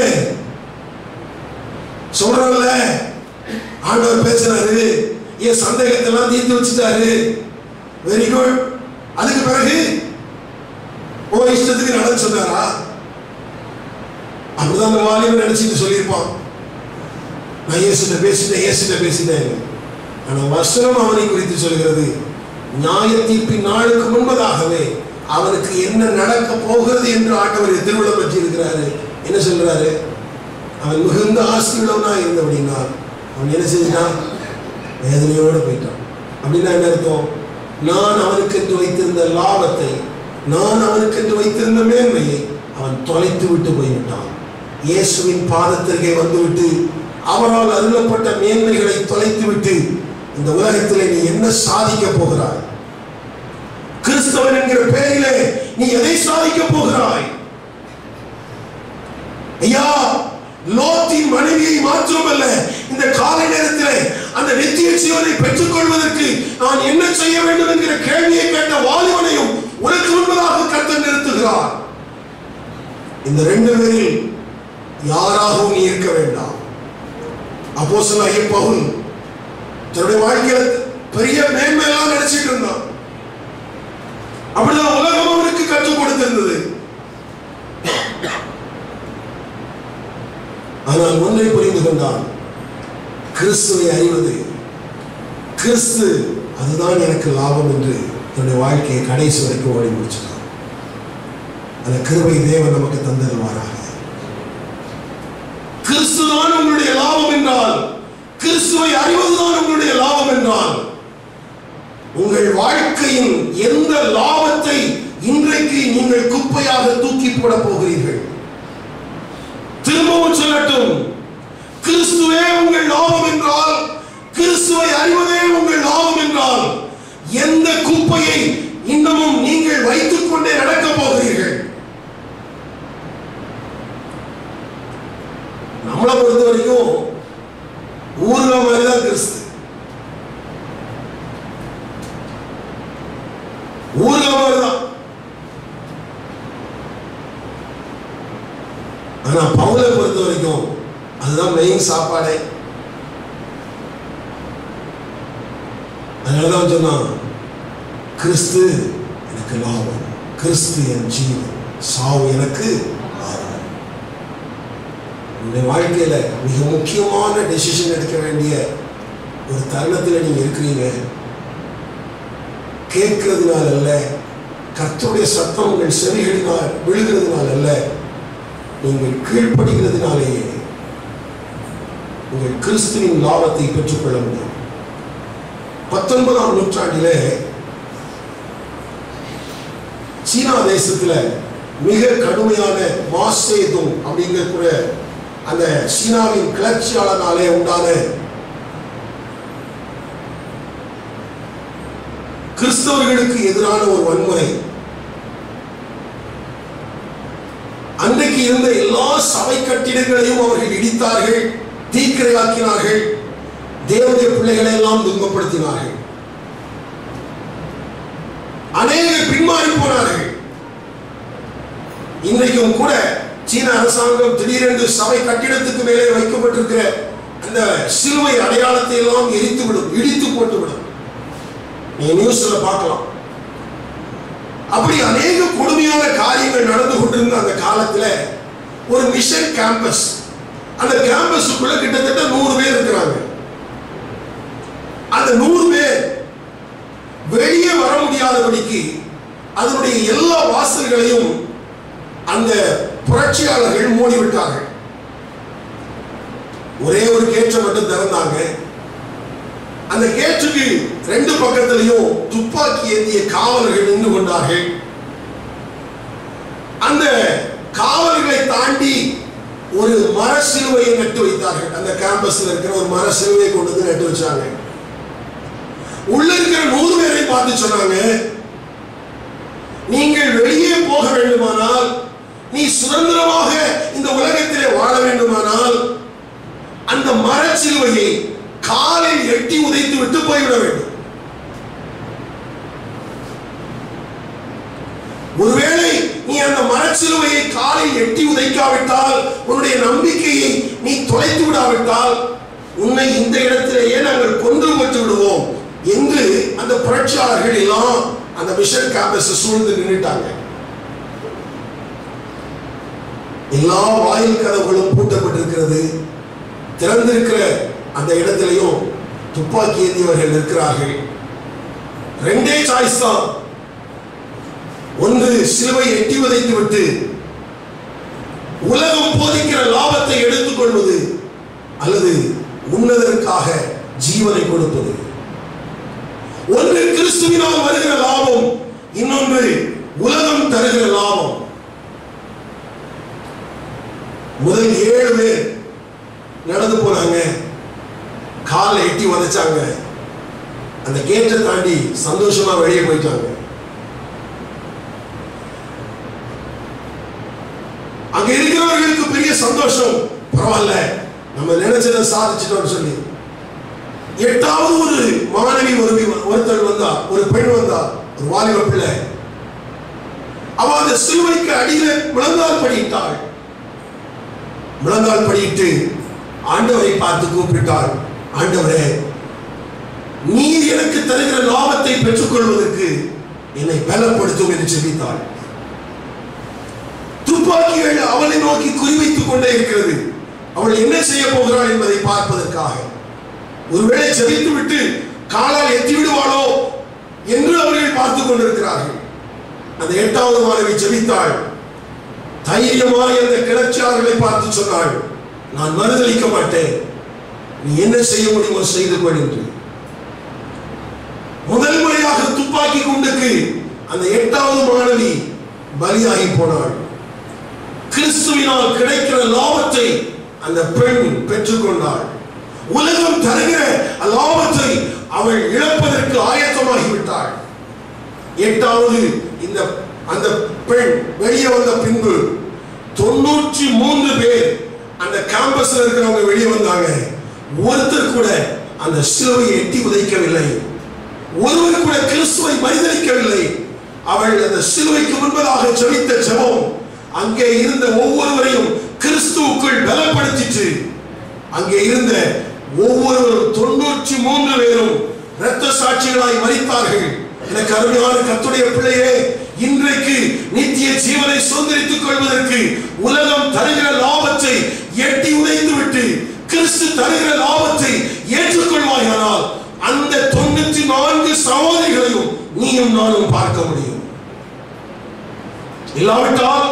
சொல்றோம்ல ஆண்டவர் பேசுறாரு என் சந்தேகத்தெல்லாம் தீர்த்து வச்சுட்டாரு வெரி குட் அதுக்கு பிறகு ஓ இஷ்டத்துக்கு நடந்து சொன்னாரா அப்படிதான் அந்த வாலிபன் நினைச்சிட்டு சொல்லியிருப்பான் நான் இயேசுட்ட பேசிட்டேன் இயேசுட்ட பேசிட்டேன் ஆனா வசனம் அவனை குறித்து சொல்கிறது நியாய தீர்ப்பின் நாளுக்கு முன்பதாகவே அவனுக்கு என்ன நடக்க போகிறது என்று ஆண்டவர் திருவிழா பற்றி இருக்கிறாரு என்ன சொல்றாரு அவன் மிகுந்த ஆசையுள்ளவனா இருந்தபடினா அவன் என்ன செஞ்சான் வேதனையோடு போயிட்டான் அப்படின்னா என்ன அர்த்தம் நான் அவனுக்கென்று வைத்திருந்த லாபத்தை நான் அவனுக்கென்று வைத்திருந்த மேன்மையை அவன் தொலைத்து விட்டு போய்விட்டான் இயேசுவின் பாதத்திற்கே வந்துவிட்டு அவரால் அருளப்பட்ட மேன்மைகளை தொலைத்து விட்டு இந்த உலகத்திலே நீ என்ன சாதிக்க போகிறாய் கிறிஸ்தவன் என்கிற பெயரிலே நீ எதை சாதிக்க போகிறாய் ஐயா லோத்தின் மனைவியை மாத்திரமல்ல இந்த காலை நேரத்திலே அந்த நித்திய ஜீவனை பெற்றுக் கொள்வதற்கு நான் என்ன செய்ய வேண்டும் என்கிற கேள்வியை கேட்ட வாலிபனையும் உனக்கு முன்பதாக கர்த்தர் நிறுத்துகிறார் இந்த ரெண்டு பேரில் யாராகவும் நீ இருக்க வேண்டாம் அப்போஸ்தலனாகிய பவுல் தன்னுடைய வாழ்க்கையில பெரிய மேன்மையெல்லாம் நினைச்சிட்டு இருந்தான் அப்படிதான் உலகம் அவனுக்கு கற்றுக் கொடுத்திருந்தது ஆனால் ஒன்றை புரிந்து கொண்டான் கிறிஸ்துவை அறிவது கிறிஸ்து அதுதான் எனக்கு லாபம் என்று தன்னுடைய வாழ்க்கையை கடைசி வரைக்கும் ஓடி முடிச்சான் அந்த கிருபை தேவன் நமக்கு தந்தருவாராக கிறிஸ்துதான் உங்களுடைய லாபம் என்றால் கிறிஸ்துவை அறிவதுதான் உங்களுடைய லாபம் என்றால் உங்கள் வாழ்க்கையின் எந்த லாபத்தை இன்றைக்கு நீங்கள் குப்பையாக தூக்கி போட போகிறீர்கள் திரும்பவும் சொல்லட்டும் கிறிஸ்துவே உங்கள் லாபம் என்றால் கிறிஸ்துவை அறிவதே உங்கள் லாபம் என்றால் எந்த குப்பையை இன்னமும் நீங்கள் வைத்துக் கொண்டே நடக்கப் போகிறீர்கள் நம்மளை பொறுத்த வரைக்கும் ஊர்ல மாதிரி தான் கிறிஸ்து ஊர்ல மாதிரி தான் ஆனா பவுலை பொறுத்த வரைக்கும் அதுதான் மெயின் சாப்பாடே அதனாலதான் சொன்னான் கிறிஸ்து எனக்கு லாபம் கிறிஸ்து என் ஜீவன் சாவு எனக்கு ஆதாரம் உங்களுடைய வாழ்க்கையில மிக முக்கியமான டெசிஷன் எடுக்க வேண்டிய ஒரு தருணத்தில் நீங்க இருக்கிறீங்க கேட்கறதுனால அல்ல கர்த்தருடைய சத்தம் உங்கள் செவிகளினால் விழுகிறதுனால அல்ல நீங்கள் கீழ்ப்படுகிறதுனாலேயே உங்கள் கிறிஸ்துவின் லாபத்தை பெற்றுக்கொள்ள முடியும் பத்தொன்பதாம் நூற்றாண்டிலே சீனா தேசத்துல மிக கடுமையான மாசேதும் அப்படிங்கக்கூடிய அந்த சீனாவின் கிளர்ச்சியாளனாலே உண்டான கிறிஸ்தவர்களுக்கு எதிரான ஒரு வன்முறை அன்றைக்கு இருந்த எல்லா சபை கட்டிடங்களையும் அவர்கள் இடித்தார்கள் தீக்கிரையாக்கினார்கள் தேவனுடைய பிள்ளைகளை எல்லாம் துன்பப்படுத்தினார்கள் அநேகர் பின்மாறி போனார்கள் இன்றைக்கும் கூட சீன அரசாங்கம் திடீரென்று சபை கட்டிடத்துக்கு மேலே வைக்கப்பட்டிருக்கிற அந்த சிலுவை அடையாளத்தை எல்லாம் எரித்து விடும் இடித்து போட்டு விடும் நீங்க நியூஸ்ல பார்க்கலாம் அப்படி அநேக கொடுமையான காரியங்கள் நடந்து கொண்டிருந்த அந்த காலத்துல ஒரு மிஷன் கேம்பஸ் அந்த கேம்பஸுக்குள்ள கிட்டத்தட்ட நூறு பேர் இருக்கிறாங்க அந்த நூறு பேர் வெளியே வர முடியாதபடிக்கு அதனுடைய எல்லா வாசல்களையும் அந்த புரட்சியாளர்கள் மூடிவிட்டார்கள் ஒரே ஒரு கேட்டை மட்டும் திறந்தாங்க அந்த கேட்டுக்கு ரெண்டு பக்கத்திலையும் துப்பாக்கி ஏந்திய காவலர்கள் நின்று கொண்டார்கள் அந்த காவல்களை தாண்டி ஒரு மர சிலுவையை நட்டு வைத்தார்கள் அந்த கேம்பஸ்ல இருக்கிற ஒரு மர சிலுவையை கொண்டு வந்து நட்டு வச்சாங்க உள்ள இருக்கிற நூறு பேரை பார்த்து சொன்னாங்க நீங்கள் வெளியே போக வேண்டுமானால் நீ சுதந்திரமாக இந்த உலகத்திலே வாழ வேண்டுமானால் அந்த மரச்சிலுவையை காலில் எட்டி உதைத்து விட்டு போய்விட வேண்டும் ஒருவேளை நீ அந்த மரச்சிலுவையை காலில் எட்டி உதைக்காவிட்டால் உன்னுடைய நம்பிக்கையை நீ தொலைத்து விடாவிட்டால் உன்னை இந்த இடத்திலேயே நாங்கள் கொன்று போட்டு விடுவோம் என்று அந்த புரட்சியாளர்கள் எல்லாம் அந்த மிஷன் கேம்பஸ் சூழ்ந்து நின்றுட்டாங்க எல்லா வாயில் கதவுகளும் பூட்டப்பட்டிருக்கிறது திறந்திருக்கிற அந்த இடத்திலையும் துப்பாக்கி ஏந்தியவர்கள் இருக்கிறார்கள் ரெண்டே சாய்ஸ் தான் ஒன்று சிலுவை எட்டி உதைத்து விட்டு உலகம் போதிக்கிற லாபத்தை எடுத்துக்கொள்வது அல்லது உன்னதற்காக ஜீவனை கொடுப்பது ஒன்று கிறிஸ்துவினால் வருகிற லாபம் இன்னொன்று உலகம் தருகிற லாபம் முதல் ஏழு பேர் நடந்து போனாங்க காலை எட்டி உதைச்சாங்க அந்த கேட்டை தாண்டி சந்தோஷமா வெளியே போயிட்டாங்க அங்க இருக்கிறவர்களுக்கு பெரிய சந்தோஷம் பரவாயில்ல நம்ம நினைச்சதை சாதிச்சிட்டோம்னு சொல்லி எட்டாவது ஒரு மாணவி ஒரு ஒருத்தர் வந்தா ஒரு பெண் வந்தா ஒரு வாலிப பிள்ளை அவ அந்த சிலுவைக்கு அடியில முழங்கால் படியிட்டாள் முழங்கால் படியிட்டு ஆண்டவரை பார்த்து கூப்பிட்டாள் ஆண்டவரே நீர் எனக்கு தருகிற லாபத்தை பெற்றுக்கொள்வதற்கு என்னை பலப்படுத்தும் என்று செபித்தாள் துப்பாக்கிகள் அவளை நோக்கி குறிவைத்துக் கொண்டே இருக்கிறது அவள் என்ன செய்ய போகிறாள் என்பதை பார்ப்பதற்காக ஒருவேளை செபித்து விட்டு காலால் எத்தி விடுவாளோ என்று அவர்கள் பார்த்துக் கொண்டிருக்கிறார்கள் அந்த எட்டாவது மாணவி செபித்தாள் தைரியமாய் அந்த கிளர்ச்சியாளர்களை பார்த்து சொன்னாள் நான் மறுதளிக்க மாட்டேன் நீ என்ன செய்ய முடியுமோ செய்து கொள் என்று முதல் முறையாக துப்பாக்கி குண்டுக்கு அந்த எட்டாவது மாணவி பலியாகி போனாள் கிறிஸ்துவினால் கிடைக்கிற லாபத்தை அந்த பெண் பெற்றுக்கொண்டாள் உலகம் தருகிற லாபத்தை அவள் இழப்பதற்கு ஆயத்தமாகி விட்டாள் எட்டாவது இந்த அந்த பெண் வெளியே வந்த பின்பு தொண்ணூற்றி மூன்று பேர் அந்த கேம்பஸ்ல இருக்கிறவங்க வெளியே வந்தாங்க ஒருத்தர் கூட அந்த சிலுவையை எட்டி உதைக்கவில்லை ஒருவர் கூட கிறிஸ்துவை மறுதளிக்கவில்லை அவள் அந்த சிலுவைக்கு முன்பதாக ஜெபித்த ஜெபம் அங்கே இருந்த ஒவ்வொருவரையும் கிறிஸ்துவுக்குள் பலப்படுத்திட்டு அங்கே இருந்த ஒவ்வொருவரும் தொண்ணூற்றி மூன்று பேரும் இரத்த சாட்சிகளாய் மறித்தார்கள் எனக்கு அருமையான கத்துடைய பிள்ளையே இன்றைக்கு நித்திய ஜீவனை சுதந்திரித்துக் கொள்வதற்கு உலகம் தருகிற லாபத்தை எட்டி உதைத்து விட்டு கிறிஸ்து தருகிற லாபத்தை ஏற்றுக்கொள்வாயானால் அந்த தொண்ணூற்றி நான்கு சகோதரிகளையும் நீயும் நானும் பார்க்க முடியும் இல்லாவிட்டால்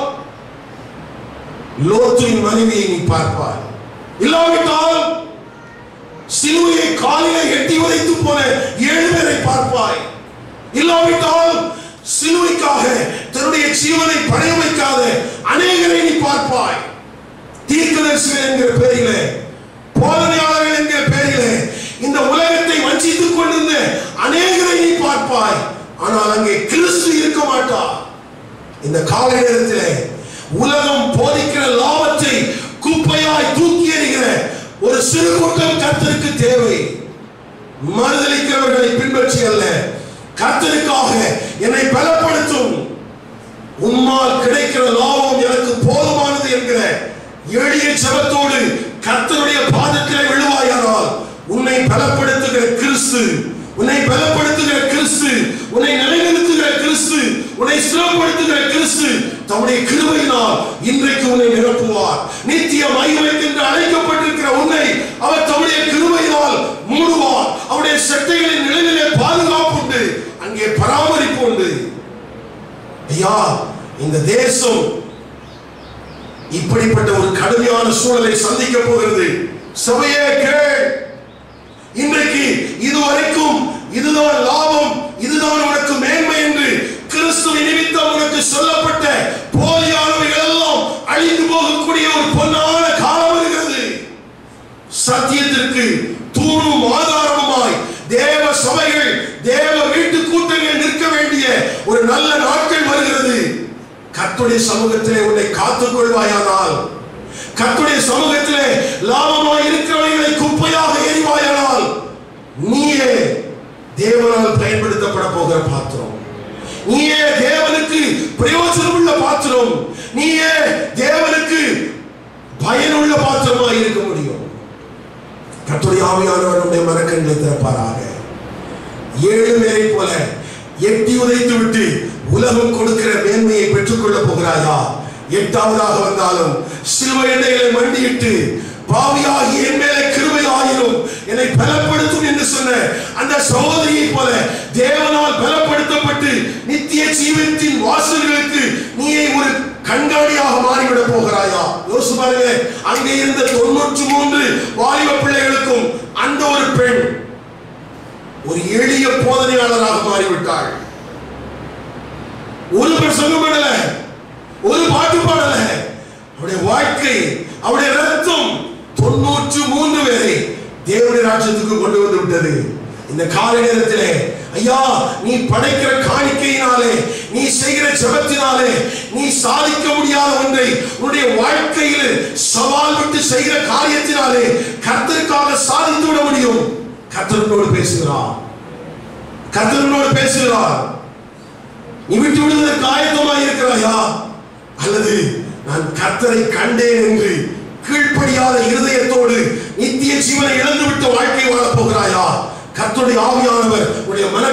லோத்துவின் மனைவியை நீ பார்ப்பாய் இல்லாவிட்டால் சிலுவையை காலிலே எட்டி உதைத்து போன ஏழு பேரை பார்ப்பாய் இல்லாவிட்டால் சிலுவைக்காக தன்னுடைய ஜீவனை பணைய வைக்காத அநேகரை நீ பார்ப்பாய் தீர்க்கதரிசிகள் என்கிற பெயரிலே போதனையாளர்கள் என்கிற பெயரிலே இந்த உலகத்தை வஞ்சித்துக் கொண்டிருந்த அநேகரை நீ பார்ப்பாய் ஆனால் அங்கே கிறிஸ்து இருக்க மாட்டார் இந்த காலை நேரத்திலே உலகம் போதிக்கிற லாபத்தை குப்பையாய் தூக்கி எறிகிற ஒரு சிறு கூட்டம் கர்த்தருக்கு தேவை மறுதளிக்கிறவர்களை பின்பற்றி அல்ல கர்த்தருக்காக என்னை பலப்படுத்தும் உம்மால் கிடைக்கிற லாபம் எனக்கு போதுமானது என்கிற எளிய ஜெபத்தோடு கர்த்தருடைய பாதத்திலே விழுவாயானால் உன்னை பலப்படுத்துகிற கிறிஸ்து உன்னை பலப்படுத்துகிற கிறிஸ்து உன்னை நிலைநிறுத்துகிற கிறிஸ்து உன்னை சிறப்படுத்துகிற கிறிஸ்து தம்முடைய கிருபையினால் இன்றைக்கு உன்னை நிரப்புவார் நித்திய மகிமை என்று அழைக்கப்பட்டிருக்கிற உன்னை அவர் தம்முடைய கிருபையினால் மூடுவார் அவருடைய சட்டைகளின் நிழலிலே பாதுகாப்பு உண்டு அங்கே பராமரிப்பு உண்டு ஐயா இந்த தேசம் இப்படிப்பட்ட ஒரு கடுமையான சூழலை சந்திக்க போகிறது சபையே கேள் இன்றைக்கு இதுவரைக்கும் இதுதான் லாபம் இதுதான் உனக்கு மேன்மை என்று கிறிஸ்துவ நிமித்தம் உனக்கு சொல்லப்பட்ட போலியானவைகள் எல்லாம் அழிந்து போகக்கூடிய ஒரு பொன்னான காலம் வருகிறது சத்தியத்திற்கு தூணும் ஆதாரமுமாய் தேவ சபைகள் தேவ வீட்டு கூட்டங்கள் நிற்க வேண்டிய ஒரு நல்ல நாட்கள் வருகிறது கர்த்தருடைய சமூகத்திலே உன்னை காத்துக் கொள்வாயானால் கர்த்தருடைய சமூகத்திலே லாபமாய் இருக்கிறவர்களை குப்பையாக எறிவாயானால் நீயே தேவனால் பயன்படுத்தப்பட போகிற பாத்திரம் நீயே தேவனுக்கு பிரயோஜனம் உள்ள பாத்திரம் நீயே தேவனுக்கு பயனுள்ள பாத்திரமாய் இருக்க முடியும் கர்த்தருடைய ஆவியானவர் நம்முடைய மனக்கண்களை திறப்பாராக ஏழு பேரை போல எட்டி உதைத்து விட்டு உலகம் கொடுக்கிற மேன்மையை பெற்றுக்கொள்ள போகிறாயா எட்டாவதாக வந்தாலும் சிலுவை எண்ணெய்களை மண்டியிட்டு பாவியாகி என் மேலே கிருபை ஆயிரும் என்னை பலப்படுத்தும் என்று சொன்ன அந்த சகோதரியை போல தேவனால் பலப்படுத்தப்பட்டு நித்திய ஜீவத்தின் வாசல்களுக்கு நீயை ஒரு கண்காணியாக மாறிவிட போகிறாயா யோசிச்சு பாருங்க அங்கே இருந்த தொண்ணூற்று மூன்று வாலிப பிள்ளைகளுக்கும் அந்த ஒரு பெண் ஒரு எளிய போதனையாளராக மாறிவிட்டாள் ஒரு பிரசங்கம் பண்ணல ஒரு பாட்டு பாடல அவருடைய வாழ்க்கை அவருடைய ரத்தம் தொண்ணூற்று மூன்று பேரை தேவனுடைய ராஜ்யத்துக்கு கொண்டு வந்து விட்டது இந்த காலை நேரத்திலே ஐயா நீ படைக்கிற காணிக்கையினாலே நீ செய்கிற ஜெபத்தினாலே நீ சாதிக்க முடியாத ஒன்றை உன்னுடைய வாழ்க்கையில் சவால் விட்டு செய்கிற காரியத்தினாலே கர்த்தருக்காக சாதித்து விட முடியும் கர்த்தரோடு பேசுகிறார் கர்த்தரோடு பேசுகிறார் நீ விட்டு விடுவதற்கு ஆயத்தமாய் இருக்கிறாயா அல்லது நான் கர்த்தரை கண்டேன் என்று கீழ்ப்படியாத இருதயத்தோடு நித்திய ஜீவனை இழந்து விட்டு வாழ்க்கை வாழப் போகிறாயா கர்த்தருடைய ஆவியானவர் உடைய மன